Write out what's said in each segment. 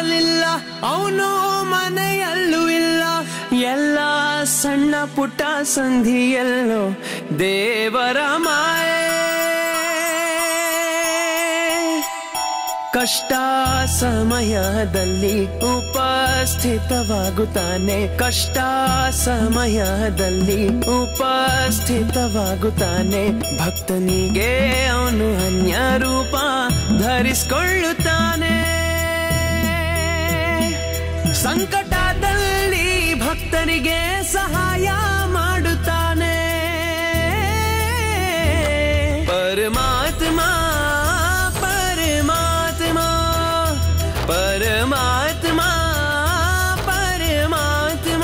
ಕಾಲಿಲ್ಲ ಅವನು ಮನೆಯಲ್ಲೂ ಇಲ್ಲ ಎಲ್ಲ ಸಣ್ಣ ಪುಟ್ಟ ಸಂಧಿಯಲ್ಲೋ ದೇವರ ಮಾಯೆ ಕಷ್ಟ ಸಮಯದಲ್ಲಿ ಉಪಸ್ಥಿತವಾಗುತ್ತಾನೆ ಕಷ್ಟ ಸಮಯದಲ್ಲಿ ಉಪಸ್ಥಿತವಾಗುತ್ತಾನೆ ಭಕ್ತನಿಗೆ ಅವನು ಅನ್ಯ ರೂಪ ಧರಿಸಿಕೊಳ್ಳುತ್ತಾನೆ ಸಂಕಟದಲ್ಲಿ ಭಕ್ತನಿಗೆ ಸಹಾಯ ಮಾಡುತ್ತಾನೆ ಪರಮಾತ್ಮ ಪರಮಾತ್ಮ ಪರಮಾತ್ಮ ಪರಮಾತ್ಮ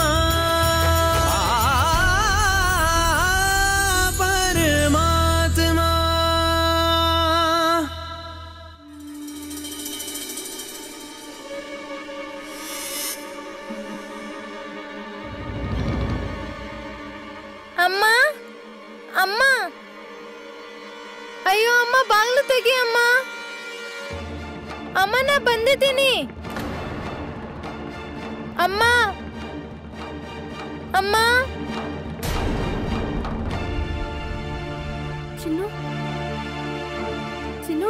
ಪರಮಾತ್ಮ ಅಮ್ಮ ಅಮ್ಮ ಅಯ್ಯೋ ಅಮ್ಮ ಬಾಗ್ಲು ತೆಗಿ ಅಮ್ಮ ಅಮ್ಮ ನಾ ಬಂದಿದ್ದೀನಿ ಅಮ್ಮ ಅಮ್ಮ ಚಿನ್ನು ಚಿನ್ನು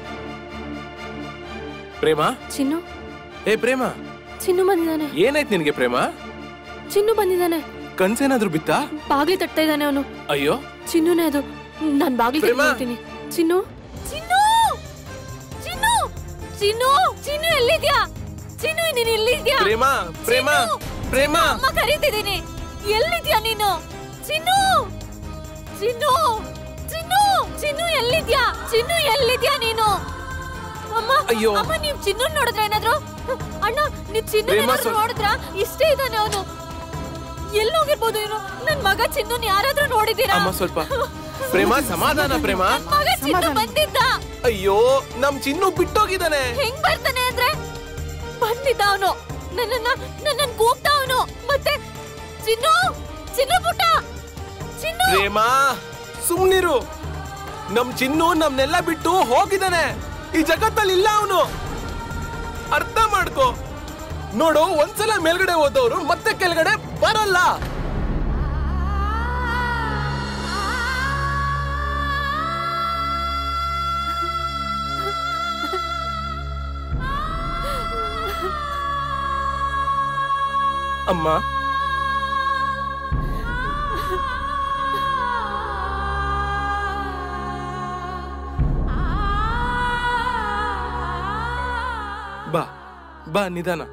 ಪ್ರೇಮ ಚಿನ್ನು ಏ ಪ್ರೇಮ ಚಿನ್ನು ಬಂದಿದ್ದಾನೆ ಏನಾಯ್ತು ನಿನಗೆ ಪ್ರೇಮ ಚಿನ್ನು ಬಂದಿದ್ದಾನೆ ಕನ್ಸೇನಾದ್ರೂ ಬಿತ್ತಾ ಬಾಗ್ಲಿ ತಟ್ತಾ ಇದ್ದಾನೆ ಅವನು ಅಯ್ಯೋ ಚಿನ್ನುನೇ ಅದು ನಾನ್ ಬಾಗ್ಲಿ ಪ್ರೇಮ? ತೆಗ್ದಿರ್ತೀನಿ ಚಿನ್ನು ಚಿನ್ನು ಚಿನ್ನು ಚಿನ್ನು ಚಿನ್ನು ಎಲ್ಲಿದ್ಯಾ ಚಿನ್ನು ನೀನ್ ಎಲ್ಲಿದ್ಯಾ ಪ್ರೇಮ ಪ್ರೇಮ ಚಿನ್ನು! ಪ್ರೇಮ ಅಮ್ಮ ಕರೀತಿದ್ದೀನಿ ಎಲ್ಲಿದ್ಯಾ ನೀನು ಚಿನ್ನು ಚಿನ್ನು ಚಿನ್ನು ಚಿನ್ನು ಎಲ್ಲಿದ್ಯಾ ಚಿನ್ನು ಎಲ್ಲಿದ್ಯಾ ನೀನು ಅಮ್ಮ ಅಯ್ಯೋ. ಅಮ್ಮ ನೀವ್ ಚಿನ್ನು ನೋಡಿದ್ರ ಏನಾದ್ರು ಅಣ್ಣ ನೀವ್ ಚಿನ್ನು ಪ್ರೇಮ ಏನಾದ್ರು ಸ್ವಲ್ಪ- ನೋಡಿದ್ರ ಇಷ್ಟೇ ಇದ್ದಾನೆ ಅವನು ಎಲ್ಲೋಗಿರ್ಬೋದು ಇವನು ನನ್ ಮಗ ಚಿನ್ನು ಯಾರಾದ್ರೂ ನೋಡಿದೀರಾ ಅಮ್ಮ ಸ್ವಲ್ಪ ಪ್ರೇಮ ಸಮಾಧಾನ ಪ್ರೇಮ ನನ್ ಮಗ ಚಿನ್ನು ಬಂದಿದ್ದ ಅಯ್ಯೋ ನಮ್ ಚಿನ್ನು ಬಿಟ್ಟೋಗಿದ್ದಾನೆ ಹೆಂಗ್ ಬರ್ತಾನೆ ಅಂದ್ರೆ ಬಂದಿದ್ದ ಅವನು ನನ್ನನ್ನ ನನ್ನನ್ ಕೂಗ್ತಾ ಅವನು ಮತ್ತೆ ಚಿನ್ನು ಚಿನ್ನು ಪುಟ್ಟ ಚಿನ್ನು ಪ್ರೇಮ ಸುಮ್ನಿರು ನಮ್ ಚಿನ್ನು ನಮ್ನೆಲ್ಲ ಬಿಟ್ಟು ಹೋಗಿದ್ದಾನೆ ಈ ಜಗತ್ತಲ್ಲಿ ಇಲ್ಲ ಅವನು ಅರ್ಥ ಮಾಡ್ಕೋ ನೋಡು ಒಂದ್ಸಲ ಮೇಲ್ಗಡೆ ಹೋದವರು ಮತ್ತೆ ಕೆಳಗಡೆ ಬರಲ್ಲ ಅಮ್ಮ ಬಾ ಬಾ ನಿಧಾನ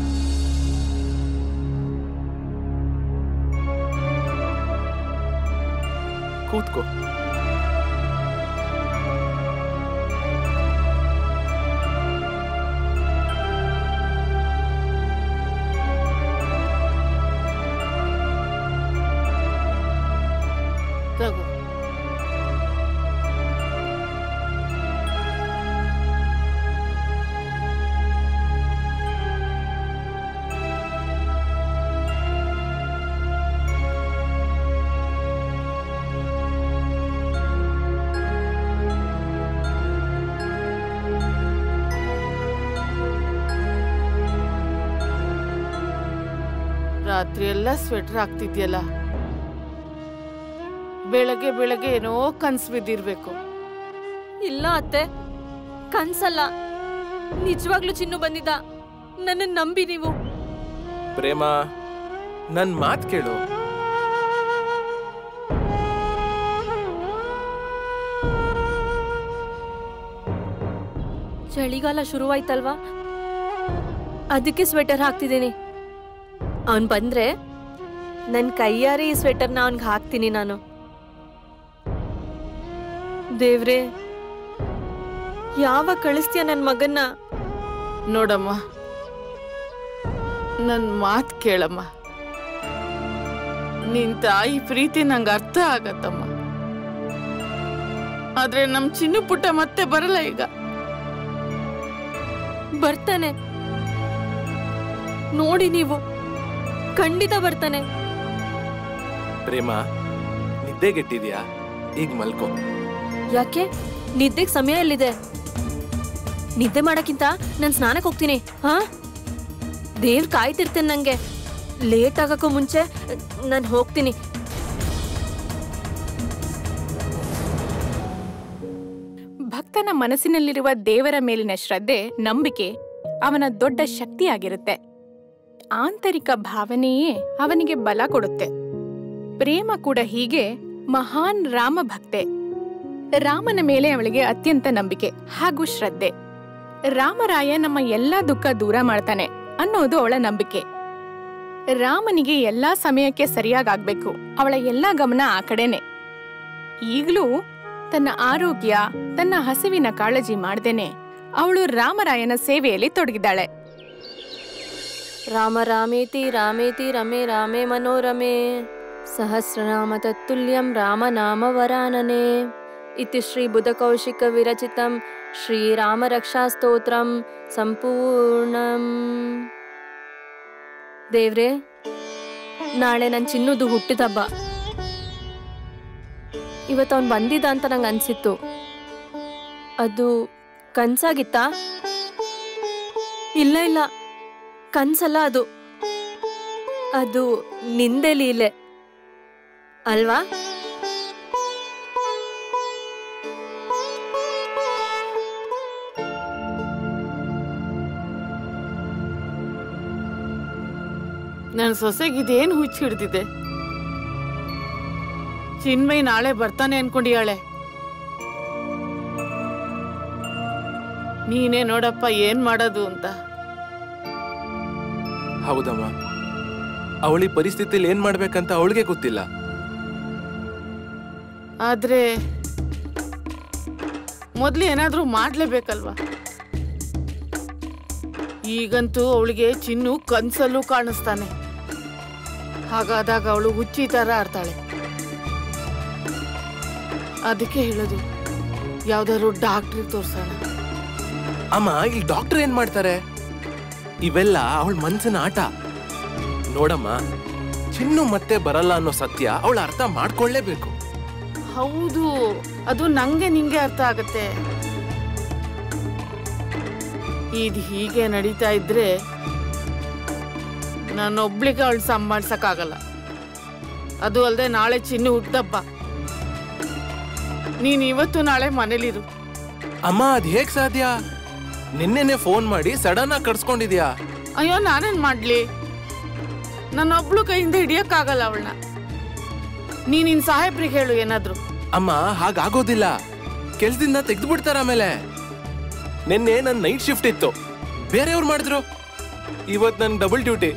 ಕೂತ್ಕೋ ತಗೋ ರಾತ್ರಿ ಎಲ್ಲ ಸ್ವೆಟರ್ ಹಾಕ್ತಿದ್ಯಲ್ಲ ಬೆಳಗ್ಗೆ ಬೆಳಗ್ಗೆ ಏನೋ ಕನ್ಸು ಬಿದ್ದಿರ್ಬೇಕು ಇಲ್ಲ ಅತ್ತೆ ಕನ್ಸಲ್ಲ ನಿಜವಾಗ್ಲೂ ಚಿನ್ನು ಬಂದಿದ್ದ ನನ್ನ ನಂಬಿ ನೀವು ಪ್ರೇಮ ನನ್ ಮಾತ್ ಕೇಳು ಚಳಿಗಾಲ ಶುರುವಾಯ್ತಲ್ವಾ ಅದಕ್ಕೆ ಸ್ವೆಟರ್ ಹಾಕ್ತಿದ್ದೀನಿ ಅವನ್ ಬಂದ್ರೆ ನನ್ನ ಕೈಯಾರೆ ಈ ಸ್ವೆಟರ್ನ ಅವನ್ಗೆ ಹಾಕ್ತೀನಿ ನಾನು ದೇವ್ರೆ ಯಾವಾಗ ಕಳಿಸ್ತೀಯ ನನ್ನ ಮಗನ್ನ ನೋಡಮ್ಮ ನನ್ನ ಮಾತು ಕೇಳಮ್ಮ ನಿನ್ ತಾಯಿ ಪ್ರೀತಿ ನಂಗೆ ಅರ್ಥ ಆಗತ್ತಮ್ಮ ಆದ್ರೆ ನಮ್ ಚಿನ್ನು ಪುಟ್ಟ ಮತ್ತೆ ಬರಲ್ಲ ಈಗ ಬರ್ತಾನೆ ನೋಡಿ ನೀವು ಖಂಡಿತ ಬರ್ತಾನೆ ಪ್ರೇಮ ನಿದ್ದೆಗೆಟ್ಟಿದ್ಯಾ ಈಗ ಮಲ್ಕೋ ಯಾಕೆ ನಿದ್ದೆಗೆ ಸಮಯ ಎಲ್ಲಿದೆ ನಿದ್ದೆ ಮಾಡಕ್ಕಿಂತ ನಾನು ಸ್ನಾನಕ್ಕೆ ಹೋಗ್ತೀನಿ ಹಾ ದೇವ್ರ್ ಕಾಯ್ತಿರ್ತೇನೆ ನಂಗೆ ಲೇಟ್ ಆಗಕ್ಕೂ ಮುಂಚೆ ನಾನು ಹೋಗ್ತೀನಿ ಭಕ್ತನ ಮನಸ್ಸಿನಲ್ಲಿರುವ ದೇವರ ಮೇಲಿನ ಶ್ರದ್ಧೆ ನಂಬಿಕೆ ಅವನ ದೊಡ್ಡ ಶಕ್ತಿಯಾಗಿರುತ್ತೆ ಆಂತರಿಕ ಭಾವನೆಯೇ ಅವನಿಗೆ ಬಲ ಕೊಡುತ್ತೆ ಪ್ರೇಮ ಕೂಡ ಹೀಗೆ ಮಹಾನ್ ರಾಮ ಭಕ್ತೆ ರಾಮನ ಮೇಲೆ ಅವಳಿಗೆ ಅತ್ಯಂತ ನಂಬಿಕೆ ಹಾಗೂ ಶ್ರದ್ಧೆ ರಾಮರಾಯ ನಮ್ಮ ಎಲ್ಲಾ ದುಃಖ ದೂರ ಮಾಡ್ತಾನೆ ಅನ್ನೋದು ಅವಳ ನಂಬಿಕೆ ರಾಮನಿಗೆ ಎಲ್ಲಾ ಸಮಯಕ್ಕೆ ಸರಿಯಾಗಾಗ್ಬೇಕು ಅವಳ ಎಲ್ಲಾ ಗಮನ ಆ ಕಡೆನೆ ಈಗಲೂ ತನ್ನ ಆರೋಗ್ಯ ತನ್ನ ಹಸಿವಿನ ಕಾಳಜಿ ಮಾಡ್ದೇನೆ ಅವಳು ರಾಮರಾಯನ ಸೇವೆಯಲ್ಲಿ ತೊಡಗಿದ್ದಾಳೆ ರಾಮ ರಾಮೇತಿ ರಾಮೇತಿ ರಮೆ ರಾಮೇ ಮನೋರಮೆ ಸಹಸ್ರನಾಮ ತತ್ತುಲ್ಯಂ ರಾಮನಾಮ ವರಾನನೆ ಇತಿ ಶ್ರೀ ಬುಧಕೌಶಿಕ ವಿರಚಿತಂ ಶ್ರೀರಾಮ ರಕ್ಷಾ ಸ್ತೋತ್ರಂ ಸಂಪೂರ್ಣಂ ದೇವ್ರೆ ನಾಳೆ ನನ್ನ ಚಿನ್ನದು ಹುಟ್ಟಿದ ಹಬ್ಬ ಇವತ್ತು ಅವ್ನು ಬಂದಿದ್ದ ಅಂತ ನಂಗೆ ಅನ್ಸಿತ್ತು ಅದು ಕನ್ಸಾಗಿತ್ತಾ ಇಲ್ಲ ಇಲ್ಲ ಕನ್ಸಲ್ಲ ಅದು ಅದು ನಿಂದೆ ಲೀಲೆ ಅಲ್ವಾ ನನ್ನ ಸೊಸೆಗೆ ಇದೇನು ಹುಚ್ಚು ಹಿಡ್ದಿದೆ ಚಿನ್ಮಯ್ ನಾಳೆ ಬರ್ತಾನೆ ಅನ್ಕೊಂಡಿಯಾಳೆ ನೀನೇ ನೋಡಪ್ಪ ಏನ್ ಮಾಡೋದು ಅಂತ ಹೌದಮ್ಮ ಅವಳಿ ಪರಿಸ್ಥಿತಿಲಿ ಏನ್ ಮಾಡ್ಬೇಕಂತ ಅವಳಿಗೆ ಗೊತ್ತಿಲ್ಲ ಆದ್ರೆ ಮೊದ್ಲು ಏನಾದ್ರೂ ಮಾಡ್ಲೇಬೇಕಲ್ವಾ ಈಗಂತೂ ಅವಳಿಗೆ ಚಿನ್ನು ಕನ್ಸಲ್ಲೂ ಕಾಣಿಸ್ತಾನೆ ಹಾಗಾದಾಗ ಅವಳು ಹುಚ್ಚಿ ತರ ಆಡ್ತಾಳೆ ಅದಕ್ಕೆ ಹೇಳೋದು ಯಾವ್ದಾದ್ರು ಡಾಕ್ಟ್ರಿಗೆ ತೋರ್ಸೋಣ ಅಮ್ಮ ಇಲ್ಲಿ ಡಾಕ್ಟರ್ ಏನ್ ಮಾಡ್ತಾರೆ ಇವೆಲ್ಲ ಅವಳ ಮನ್ಸಿನ ಆಟ ನೋಡಮ್ಮ ಚಿನ್ನು ಮತ್ತೆ ಬರಲ್ಲ ಅನ್ನೋ ಸತ್ಯ ಅವಳ ಅರ್ಥ ಮಾಡ್ಕೊಳ್ಳೇಬೇಕು ಹೌದು ಅದು ನಂಗೆ ನಿಂಗೆ ಅರ್ಥ ಆಗತ್ತೆ ಇದು ಹೀಗೆ ನಡೀತಾ ಇದ್ರೆ ನಾನೊಬ್ಳಿಗೆ ಅವಳು ಸಂಭಾಳ್ಸಕ್ಕಾಗಲ್ಲ ಅದು ಅಲ್ಲದೆ ನಾಳೆ ಚಿನ್ನು ಹುಟ್ಟದಬ್ಬ ನೀನ್ ಇವತ್ತು ನಾಳೆ ಮನೇಲಿರು ಅಮ್ಮ ಅದ್ ಹೇಗ್ ಸಾಧ್ಯ ನಿನ್ನೆನೆ ಫೋನ್ ಮಾಡಿ ಸಡನ್ ಆಗಿ ಕಡ್ಸ್ಕೊಂಡಿದ್ಯಾ ಅಯ್ಯೋ ನಾನೇನ್ ಮಾಡ್ಲಿ ನನ್ನೊಬ್ಳು ಕೈಯಿಂದ ಹಿಡಿಯಕ್ಕಾಗಲ್ಲ ಅವಳನ್ನ ನೀನ್ ನಿನ್ ಸಾಹೇಬ್ರಿಗೆ ಹೇಳು ಏನಾದ್ರು ಅಮ್ಮ ಹಾಗಾಗೋದಿಲ್ಲ ಕೆಲ್ಸದಿಂದ ತೆಗ್ದು ಬಿಡ್ತಾರ ಆಮೇಲೆ ನಿನ್ನೆ ನನ್ ನೈಟ್ ಶಿಫ್ಟ್ ಇತ್ತು ಬೇರೆಯವ್ರು ಮಾಡಿದ್ರು ಇವತ್ ನನ್ ಡಬಲ್ ಡ್ಯೂಟಿ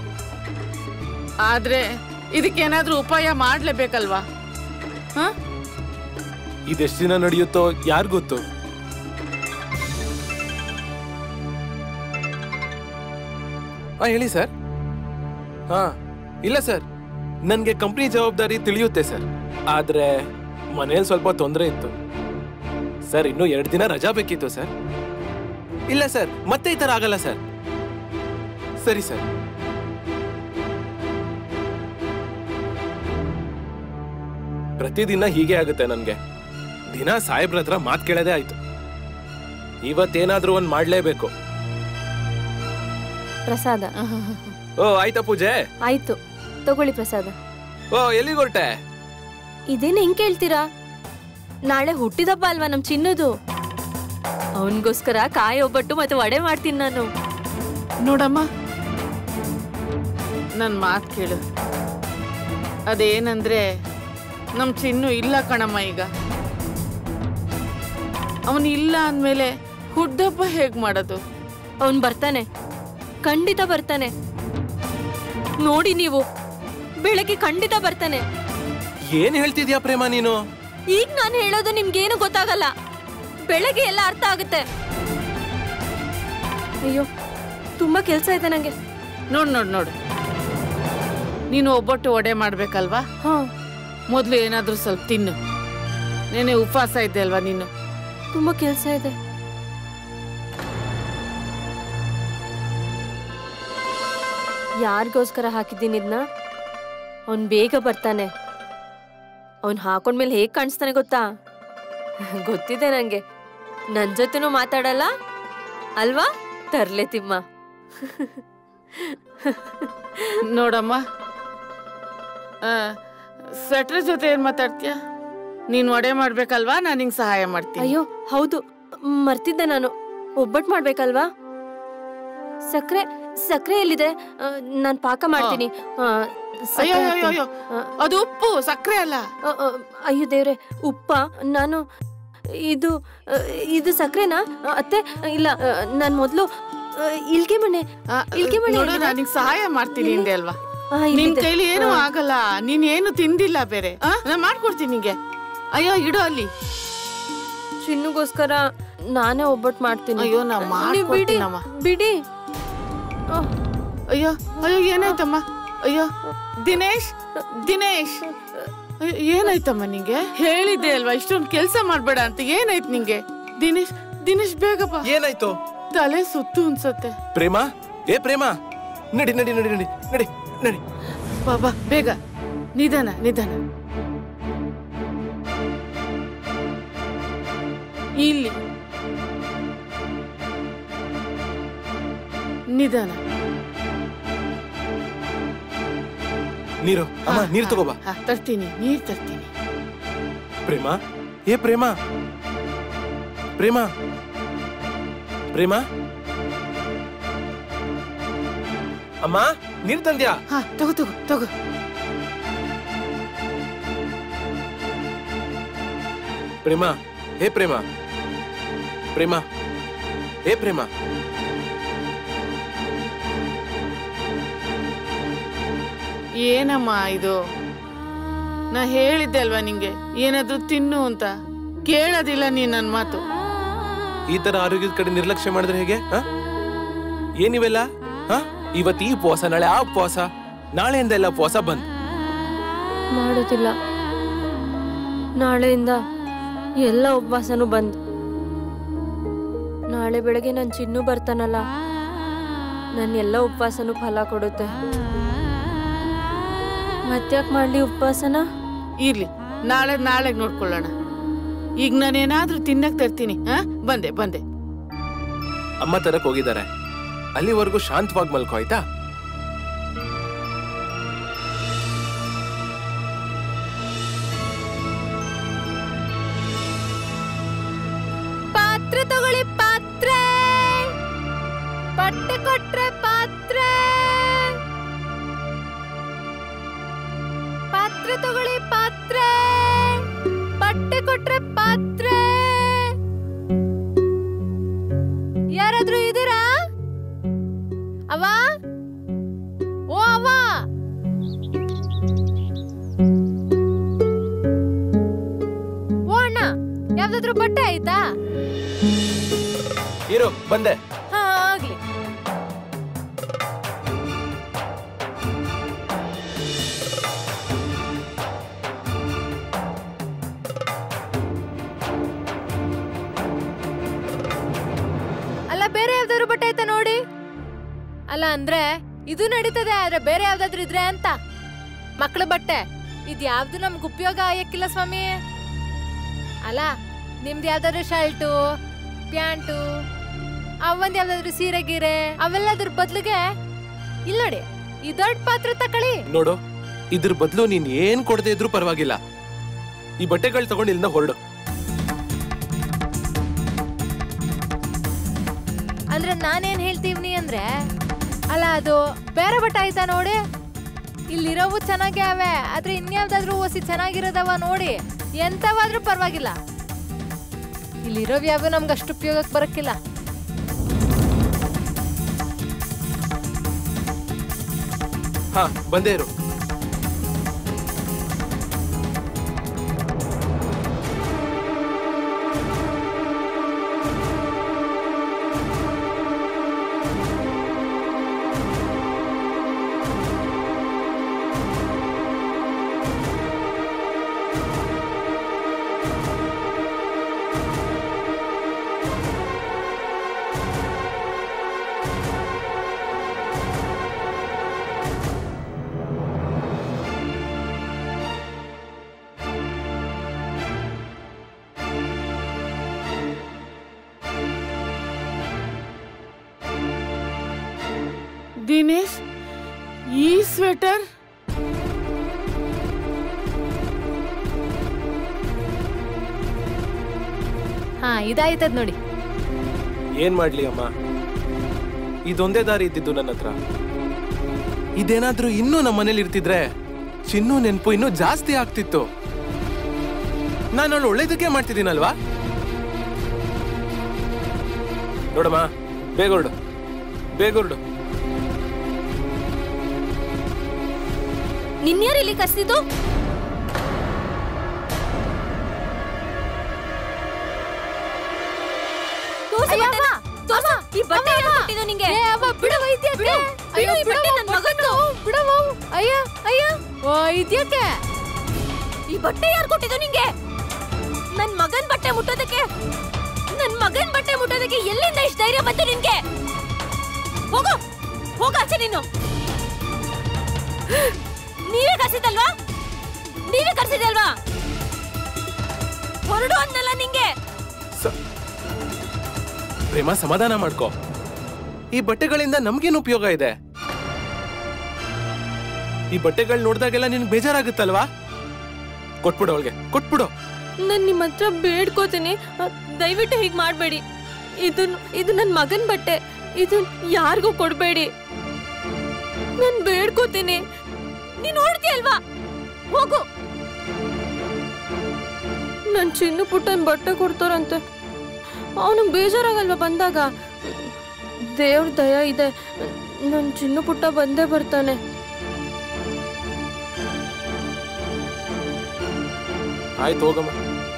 ಆದ್ರೆ ಇದಕ್ಕೇನಾದ್ರೂ ಉಪಾಯ ಮಾಡ್ಲೇಬೇಕಲ್ವಾ ಹ ಇದೆಷ್ಟು ದಿನ ನಡೆಯುತ್ತೋ ಯಾರ್ ಗೊತ್ತು ಹಾ ಹೇಳಿ ಸರ್ ಹಾ ಇಲ್ಲ ಸರ್ ನನ್ಗೆ ಕಂಪ್ನಿ ಜವಾಬ್ದಾರಿ ತಿಳಿಯುತ್ತೆ ಸರ್ ಆದ್ರೆ ಮನೇಲಿ ಸ್ವಲ್ಪ ತೊಂದರೆ ಇತ್ತು ಸರ್ ಇನ್ನು ಎರಡು ದಿನ ರಜಾ ಬೇಕಿತ್ತು ಸರ್ ಇಲ್ಲ ಸರ್ ಮತ್ತೆ ಈ ತರ ಆಗಲ್ಲ ಸರ್ ಸರಿ ಸರ್ ಪ್ರತಿದಿನ ಹೀಗೆ ಆಗುತ್ತೆ ನನ್ಗೆ ದಿನ ಸಾಹೇಬ್ರ ಹತ್ರ ಮಾತ್ ಕೇಳೋದೇ ಆಯ್ತು ಇವತ್ತೇನಾದ್ರೂ ಒಂದ್ ಮಾಡ್ಲೇಬೇಕು ಪ್ರಸಾದ ಓ ಆಯ್ತಾ ಪೂಜೆ ಆಯ್ತು ತಗೊಳ್ಳಿ ಪ್ರಸಾದ ಓ ಎಲ್ಲಿಗೊರ್ಟೆ ಇದೇನು ಹೆಂಗ್ ಕೇಳ್ತೀರಾ ನಾಳೆ ಹುಟ್ಟಿದಬ್ಬ ಅಲ್ವಾ ನಮ್ ಚಿನ್ನದು ಅವನಿಗೋಸ್ಕರ ಕಾಯಿ ಒಬ್ಬಟ್ಟು ಮತ್ತೆ ವಡೆ ಮಾಡ್ತೀನಿ ನಾನು ನೋಡಮ್ಮ ನನ್ ಮಾತ್ ಕೇಳು ಅದೇನಂದ್ರೆ ನಮ್ ಚಿನ್ನು ಇಲ್ಲ ಕಣಮ್ಮ ಈಗ ಅವನು ಇಲ್ಲ ಅಂದ್ಮೇಲೆ ಹುಡ್ಡಬ್ಬ ಹೇಗ್ ಮಾಡೋದು ಅವನ್ ಬರ್ತಾನೆ ಖಂಡಿತ ಬರ್ತಾನೆ ನೋಡಿ ನೀವು ಬೆಳಗ್ಗೆ ಖಂಡಿತ ಬರ್ತಾನೆ ಏನ್ ಹೇಳ್ತಿದ್ಯಾ ಪ್ರೇಮ ನೀನು ಈಗ ನಾನು ಹೇಳೋದು ನಿಮ್ಗೇನು ಗೊತ್ತಾಗಲ್ಲ ಬೆಳಗ್ಗೆ ಎಲ್ಲ ಅರ್ಥ ಆಗುತ್ತೆ ಅಯ್ಯೋ ತುಂಬಾ ಕೆಲ್ಸ ಇದೆ ನಂಗೆ ನೋಡ್ ನೋಡ್ ನೋಡು ನೀನು ಒಬ್ಬಟ್ಟು ಒಡೆ ಮಾಡ್ಬೇಕಲ್ವಾ ಹಾ ಮೊದ್ಲು ಏನಾದ್ರೂ ಸ್ವಲ್ಪ ತಿನ್ನು ನೆನೆ ಉಪವಾಸ ಇದ್ದೆ ಅಲ್ವಾ ನೀನು ತುಂಬಾ ಕೆಲ್ಸ ಇದೆ ಯಾರಿಗೋಸ್ಕರ ಹಾಕಿದ್ದೀನಿ ಇದನ್ನ ಅವನ್ ಬೇಗ ಬರ್ತಾನೆ ಅವನ್ ಹಾಕೊಂಡ್ಮೇಲೆ ಹೇಗ್ ಕಾಣಿಸ್ತಾನೆ ಗೊತ್ತಾ ಗೊತ್ತಿದೆ ನಂಗೆ ನನ್ ಜೊತೆನೂ ಮಾತಾಡಲ್ಲ ಅಲ್ವಾ ತರ್ಲೆ ತಿಮ್ಮ ನೋಡಮ್ಮ ಸ್ವೆಟ್ರ್ ಜೊತೆ ಏನ್ ಮಾತಾಡ್ತೀಯ ನೀನ್ ಒಡೆ ಮಾಡ್ಬೇಕಲ್ವಾ ನಾನು ನಿಂಗೆ ಸಹಾಯ ಮಾಡ್ತೀನಿ ಅಯ್ಯೋ ಹೌದು ಮರ್ತಿದ್ದೆ ನಾನು ಒಬ್ಬಟ್ಟು ಮಾಡ್ಬೇಕಲ್ವಾ ಸಕ್ರೆ ಸಕ್ರೆ ಎಲ್ಲಿದೆ ನಾನು ಪಾಕ ಮಾಡ್ತೀನಿ ಆ, ಸಕ್ರೆ ಅಯ್ಯೋ ಅಯ್ಯೋ ಹಾಕ್ತೀನಿ. ಅಯ್ಯೋ ಆ, ಅದು ಉಪ್ಪು ಸಕ್ಕರೆ ಅಲ್ಲ ಆ, ಆ, ಅಯ್ಯೋ ದೇವ್ರೆ ಉಪ್ಪ ನಾನು ಇದು ಆ, ಇದು ಸಕ್ರೆನಾ ಆ, ಅತ್ತೆ ಇಲ್ಲ ನಾನು ಮೊದಲು ಇಲ್ಕೆ ಮಣ್ಣೆ ಆ, ಇಲ್ಕೆ ಮಣ್ಣೆ ನೋಡು ಎಲ್ಲಿದೆ? ನಾನು ನಿಂಗೆ ಸಹಾಯ ಮಾಡ್ತೀನಿ ಹಿಂದೆ ಅಲ್ವಾ ಆ, ನಿನ್ ಇಲ್ಲಿದೆ. ಕೈಲಿ ಏನು ಆಗಲ್ಲ ನೀನ್ ಏನು ತಿಂದಿಲ್ಲ ಬೇರೆ ಆ? ನಾನ್ ಮಾಡ್ಕೊಡ್ತೀನಿ ನಿಂಗೆ ಅಯ್ಯೋ ಇಡು ಅಲ್ಲಿ ಚಿನ್ನುಗೋಸ್ಕರ ನಾನೇ ಒಬ್ಬಟ್ಟು ಮಾಡ್ತೀನಿ ಅಯ್ಯೋ, ನಾ ನೀವ್ ಬಿಡಿ ಮಾಡ್ಕೊಡ್ತೀನಮ್ಮ. ಬಿಡಿ ಆ, ಅಯ್ಯೋ ಅಯ್ಯೋ ಏನಾಯ್ತಮ್ಮ ಅಯ್ಯೋ ದಿನೇಶ್ ದಿನೇಶ್ ಅಯ್ಯೋ, ಏನಾಯ್ತಮ್ಮ ನಿಂಗೆ ಹೇಳಿದ್ದೆ ಅಲ್ವಾ ಇಷ್ಟೊಂದು ಕೆಲಸ ಮಾಡ್ಬೇಡ ಅಂತ ಏನಾಯ್ತು ನಿಂಗೆ ದಿನೇಶ್ ದಿನೇಶ್ ಬೇಗ ಬಾ ಏನಾಯ್ತು ತಲೆ ಸುತ್ತು ಅನ್ಸತ್ತೆ ಪ್ರೇಮ ಏ ಪ್ರೇಮ ನಡಿ ನಡಿ ನಡಿ ನಡಿ ನಡಿ ನಡಿ ಬಾ ಬಾ ಬೇಗ ನಿಧಾನ ನಿಧಾನ ಇಲ್ಲಿ ನಿಧಾನ ನೀರು ಅಮ್ಮ ನೀರು ತಗೋಬಾ ಹಾ, ತರ್ತೀನಿ ನೀರ್ ತರ್ತೀನಿ ಪ್ರೇಮ ಏ ಪ್ರೇಮ ಪ್ರೇಮ ಪ್ರೇಮ ಅಮ್ಮ ನೀರ್ ತಂದ್ಯಾ ಹಾ ತಗೋ ತಗೋ ತಗೋ ಪ್ರೇಮ ಹೇ ಪ್ರೇಮ ಪ್ರೇಮ ಹೇ ಪ್ರೇಮ ಏನಮ್ಮ ಇದು ನಾ ಹೇಳಿದ್ದೆ ಅಲ್ವಾ ನಿಂಗೆ ಏನಾದ್ರೂ ತಿನ್ನು ಅಂತ ಕೇಳೋದಿಲ್ಲ ನೀನ್ ನನ್ ಮಾತು ಈ ತರ ಆರೋಗ್ಯದ ಕಡೆ ನಿರ್ಲಕ್ಷ್ಯ ಮಾಡಿದ್ರೆ ಹೇಗೆ ಆ? ಏನಿವೆಲ್ಲ ಆ? ಇವತ್ತು ಈ ಉಪವಾಸ ನಾಳೆ ಆ ಉಪವಾಸ ನಾಳೆಯಿಂದ ಎಲ್ಲ ಉಪವಾಸ ಬಂದ್ ಮಾಡೋದಿಲ್ಲ ನಾಳೆಯಿಂದ ಎಲ್ಲ ಉಪವಾಸನೂ ಬಂದ್ ನಾಳೆ ಬೆಳಗ್ಗೆ ನನ್ನ ಚಿನ್ನು ಬರ್ತಾನಲ್ಲ ನನ್ನ ಎಲ್ಲ ಉಪವಾಸನೂ ಫಲ ಕೊಡುತ್ತೆ ಮತ್ತ್ಯಾಕ್ ಮಾಡ್ಲಿ ಉಪವಾಸನ ಇರ್ಲಿ ನಾಳೆ ನಾಳೆಗ್ ನೋಡ್ಕೊಳ್ಳೋಣ ಈಗ ನಾನೇನಾದ್ರೂ ತಿನ್ನಕ್ ತರ್ತೀನಿ ಹಾ ಬಂದೆ ಬಂದೆ ಅಮ್ಮ ತರಕ್ ಹೋಗಿದ್ದಾರೆ ಅಲ್ಲಿವರೆಗೂ ಶಾಂತವಾಗಿ ಮಲ್ಕೋ ಆಯ್ತಾ ಪಾತ್ರೆ ತಗೊಳ್ಳಿ ಪಾತ್ರೆ ಬಟ್ಟೆ ಕೊಟ್ರೆ ಪಾತ್ರೆ ಪಾತ್ರೆ ತಗೊಳ್ಳಿ ಪಾತ್ರೆ ಬಟ್ಟೆ ಕೊಟ್ರೆ ಪಾತ್ರೆ ಯಾರಾದ್ರೂ ಇದೀರಾ ಅವ ಓ ಅವ ಓ ಅಣ್ಣ ಯಾವ್ದಾದ್ರು ಬಟ್ಟೆ ಆಯ್ತಾ ಇರು ಬಂದೆ ಹಾ ಆಗ್ಲಿ ಅಲ್ಲ ಬೇರೆ ಯಾವ್ದಾದ್ರು ಬಟ್ಟೆ ಆಯ್ತಾ ನೋಡಿ ಅಲ್ಲ ಅಂದ್ರೆ ಇದು ನಡೀತದೆ ಆದ್ರೆ ಬೇರೆ ಯಾವ್ದಾದ್ರು ಇದ್ರೆ ಅಂತ ಮಕ್ಕಳ ಬಟ್ಟೆ ಇದ್ ಯಾವ್ದು ನಮ್ಗೆ ಉಪಯೋಗ ಆಯಕ್ಕಿಲ್ಲ ಸ್ವಾಮಿ ಅಲ್ಲ ನಿಮ್ದು ಯಾವ್ದಾದ್ರು ಶರ್ಟು ಪ್ಯಾಂಟು ಅವೊಂದ್ ಯಾವ್ದಾದ್ರು ಸೀರೆ ಗೀರೆ ಅವೆಲ್ಲದ್ರ ಬದ್ಲಿಗೆ ಇಲ್ಲ ನೋಡಿ ಈ ದೊಡ್ಡ ಪಾತ್ರೆ ತಕೊಳ್ಳಿ ನೋಡು ಇದ್ರ ಬದಲು ನೀನ್ ಏನ್ ಕೊಡದೆ ಇದ್ರೂ ಪರವಾಗಿಲ್ಲ ಈ ಬಟ್ಟೆಗಳು ತಗೊಂಡು ಇಲ್ಲಿಂದ ಹೊರಡು ಅಂದ್ರೆ ನಾನೇನ್ ಹೇಳ್ತೀವ್ನಿ ಅಂದ್ರೆ ಅಲ್ಲ ಅದು ಬೇರೆ ಬಟ್ಟೆ ಆಯ್ತಾ ನೋಡಿ ಇಲ್ಲಿರೋವು ಚೆನ್ನಾಗೇ ಅವೆ ಆದ್ರೆ ಇನ್ಯಾವ್ದಾದ್ರು ಓಸಿ ಚೆನ್ನಾಗಿರೋದವ ನೋಡಿ ಎಂತವಾದ್ರೂ ಪರವಾಗಿಲ್ಲ ಇಲ್ಲಿರೋವ್ ಯಾವ ನಮ್ಗೆ ಅಷ್ಟು ಉಪಯೋಗಕ್ಕೆ ಬರಕ್ಕಿಲ್ಲ ಹಾ ಬಂದೇ ಇರು ದಿನೇಶ್ ಈ ಸ್ವೆಟರ್ ಹಾ ಇದಾಯ್ತದ್ ನೋಡಿ ಏನ್ ಮಾಡ್ಲಿ ಅಮ್ಮ ಇದೊಂದೇ ದಾರಿ ಇದ್ದಿದ್ದು ನನ್ನ ಹತ್ರ ಇದೇನಾದ್ರೂ ಇನ್ನೂ ನಮ್ಮ ಮನೇಲಿ ಇರ್ತಿದ್ರೆ ಚಿನ್ನು ನೆನಪು ಇನ್ನೂ ಜಾಸ್ತಿ ಆಗ್ತಿತ್ತು ನಾನು ಅವಳು ಒಳ್ಳೇದಕ್ಕೆ ಮಾಡ್ತಿದ್ದೀನಲ್ವಾ ನೋಡಮ್ಮ ಬೇಗ ಹೊರಡು ಬೇಗ ಹೊರಡು ನಿನ್ಯಾರು ಇಲ್ಲಿ ಕರ್ಸಿದ್ದು ತೋರ್ಸು ಬಟ್ಟೆನ. ತೋರ್ಸು. ಈ ಬಟ್ಟೆ ಯಾರು ಕೊಟ್ಟಿದ್ದು ನಿಂಗೆ ಏ ಅವ್ವ, ಬಿಡು ವೈದ್ಯಕ್ಕೆ. ಬಿಡು. ಅಯ್ಯೋ, ಬಿಡು, ಈ ಬಟ್ಟೆ ಬಿಡು, ನನ್ ಮಗಂದು. ಬಿಡವ್ವ. ಅಯ್ಯ ಅಯ್ಯ ವೈದ್ಯಕ್ಕೆ ಈ ಬಟ್ಟೆ ಯಾರು ಕೊಟ್ಟಿದ್ದು ನಿಂಗೆ ನನ್ ಮಗನ್ ಬಟ್ಟೆ ಮುಟ್ಟೋದಕ್ಕೆ ನನ್ ಮಗನ್ ಬಟ್ಟೆ ಮುಟ್ಟೋದಕ್ಕೆ ಎಲ್ಲಿಂದ ಇಷ್ಟ ಧೈರ್ಯ ಬಂತು ನಿನ್ಗೆ ಹೋಗು ಹೋಗ ಆಚೆ ನೀನು ನೀವೇ ಕರ್ಸಿದ್ದಲ್ವಾ ನೀವೇ ಕರ್ಸಿದಲ್ವಾ ಹೊರಡು ಅಂದಲ್ಲ ನಿಂಗೆ ಸ- ಪ್ರೇಮ ಸಮಾಧಾನ ಮಾಡ್ಕೋ ಈ ಬಟ್ಟೆಗಳಿಂದ ನಮ್ಗೇನು ಉಪಯೋಗ ಇದೆ ಈ ಬಟ್ಟೆಗಳು ನೋಡ್ದಾಗೆಲ್ಲ ನಿನ್ಗೆ ಬೇಜಾರಾಗುತ್ತಲ್ವಾ ಕೊಟ್ಬಿಡು ಅವಳಿಗೆ ಕೊಟ್ಬಿಡು ನಾನು ನಿಮ್ಮ ಹತ್ರ ಬೇಡ್ಕೋತೀನಿ ಅಹ್, ದಯವಿಟ್ಟು ಹೀಗೆ ಮಾಡಬೇಡಿ ಇದು ಇದು ನನ್ನ ಮಗನ ಬಟ್ಟೆ ಇದು ಯಾರಿಗೂ ಕೊಡಬೇಡಿ ನಾನು ಬೇಡ್ಕೋತೀನಿ ನೀನು ನೋಡ್ತೀಯಲ್ವಾ ಹೋಗು ನನ್ನ ಚಿನ್ನು ಪುಟ್ಟನ್ ಬಟ್ಟೆ ಕೊಡ್ತಾರಂತೆ ಅವನಿಗೆ ಬೇಜಾರಾಗಲ್ವಾ ಬಂದಾಗ ದೇವ್ರ ದಯ ಇದೆ ನನ್ನ ಚಿನ್ನು ಪುಟ್ಟ ಬಂದೇ ಬರ್ತಾನೆ ಆಯ್ತು ಹೋಗಮ್ಮ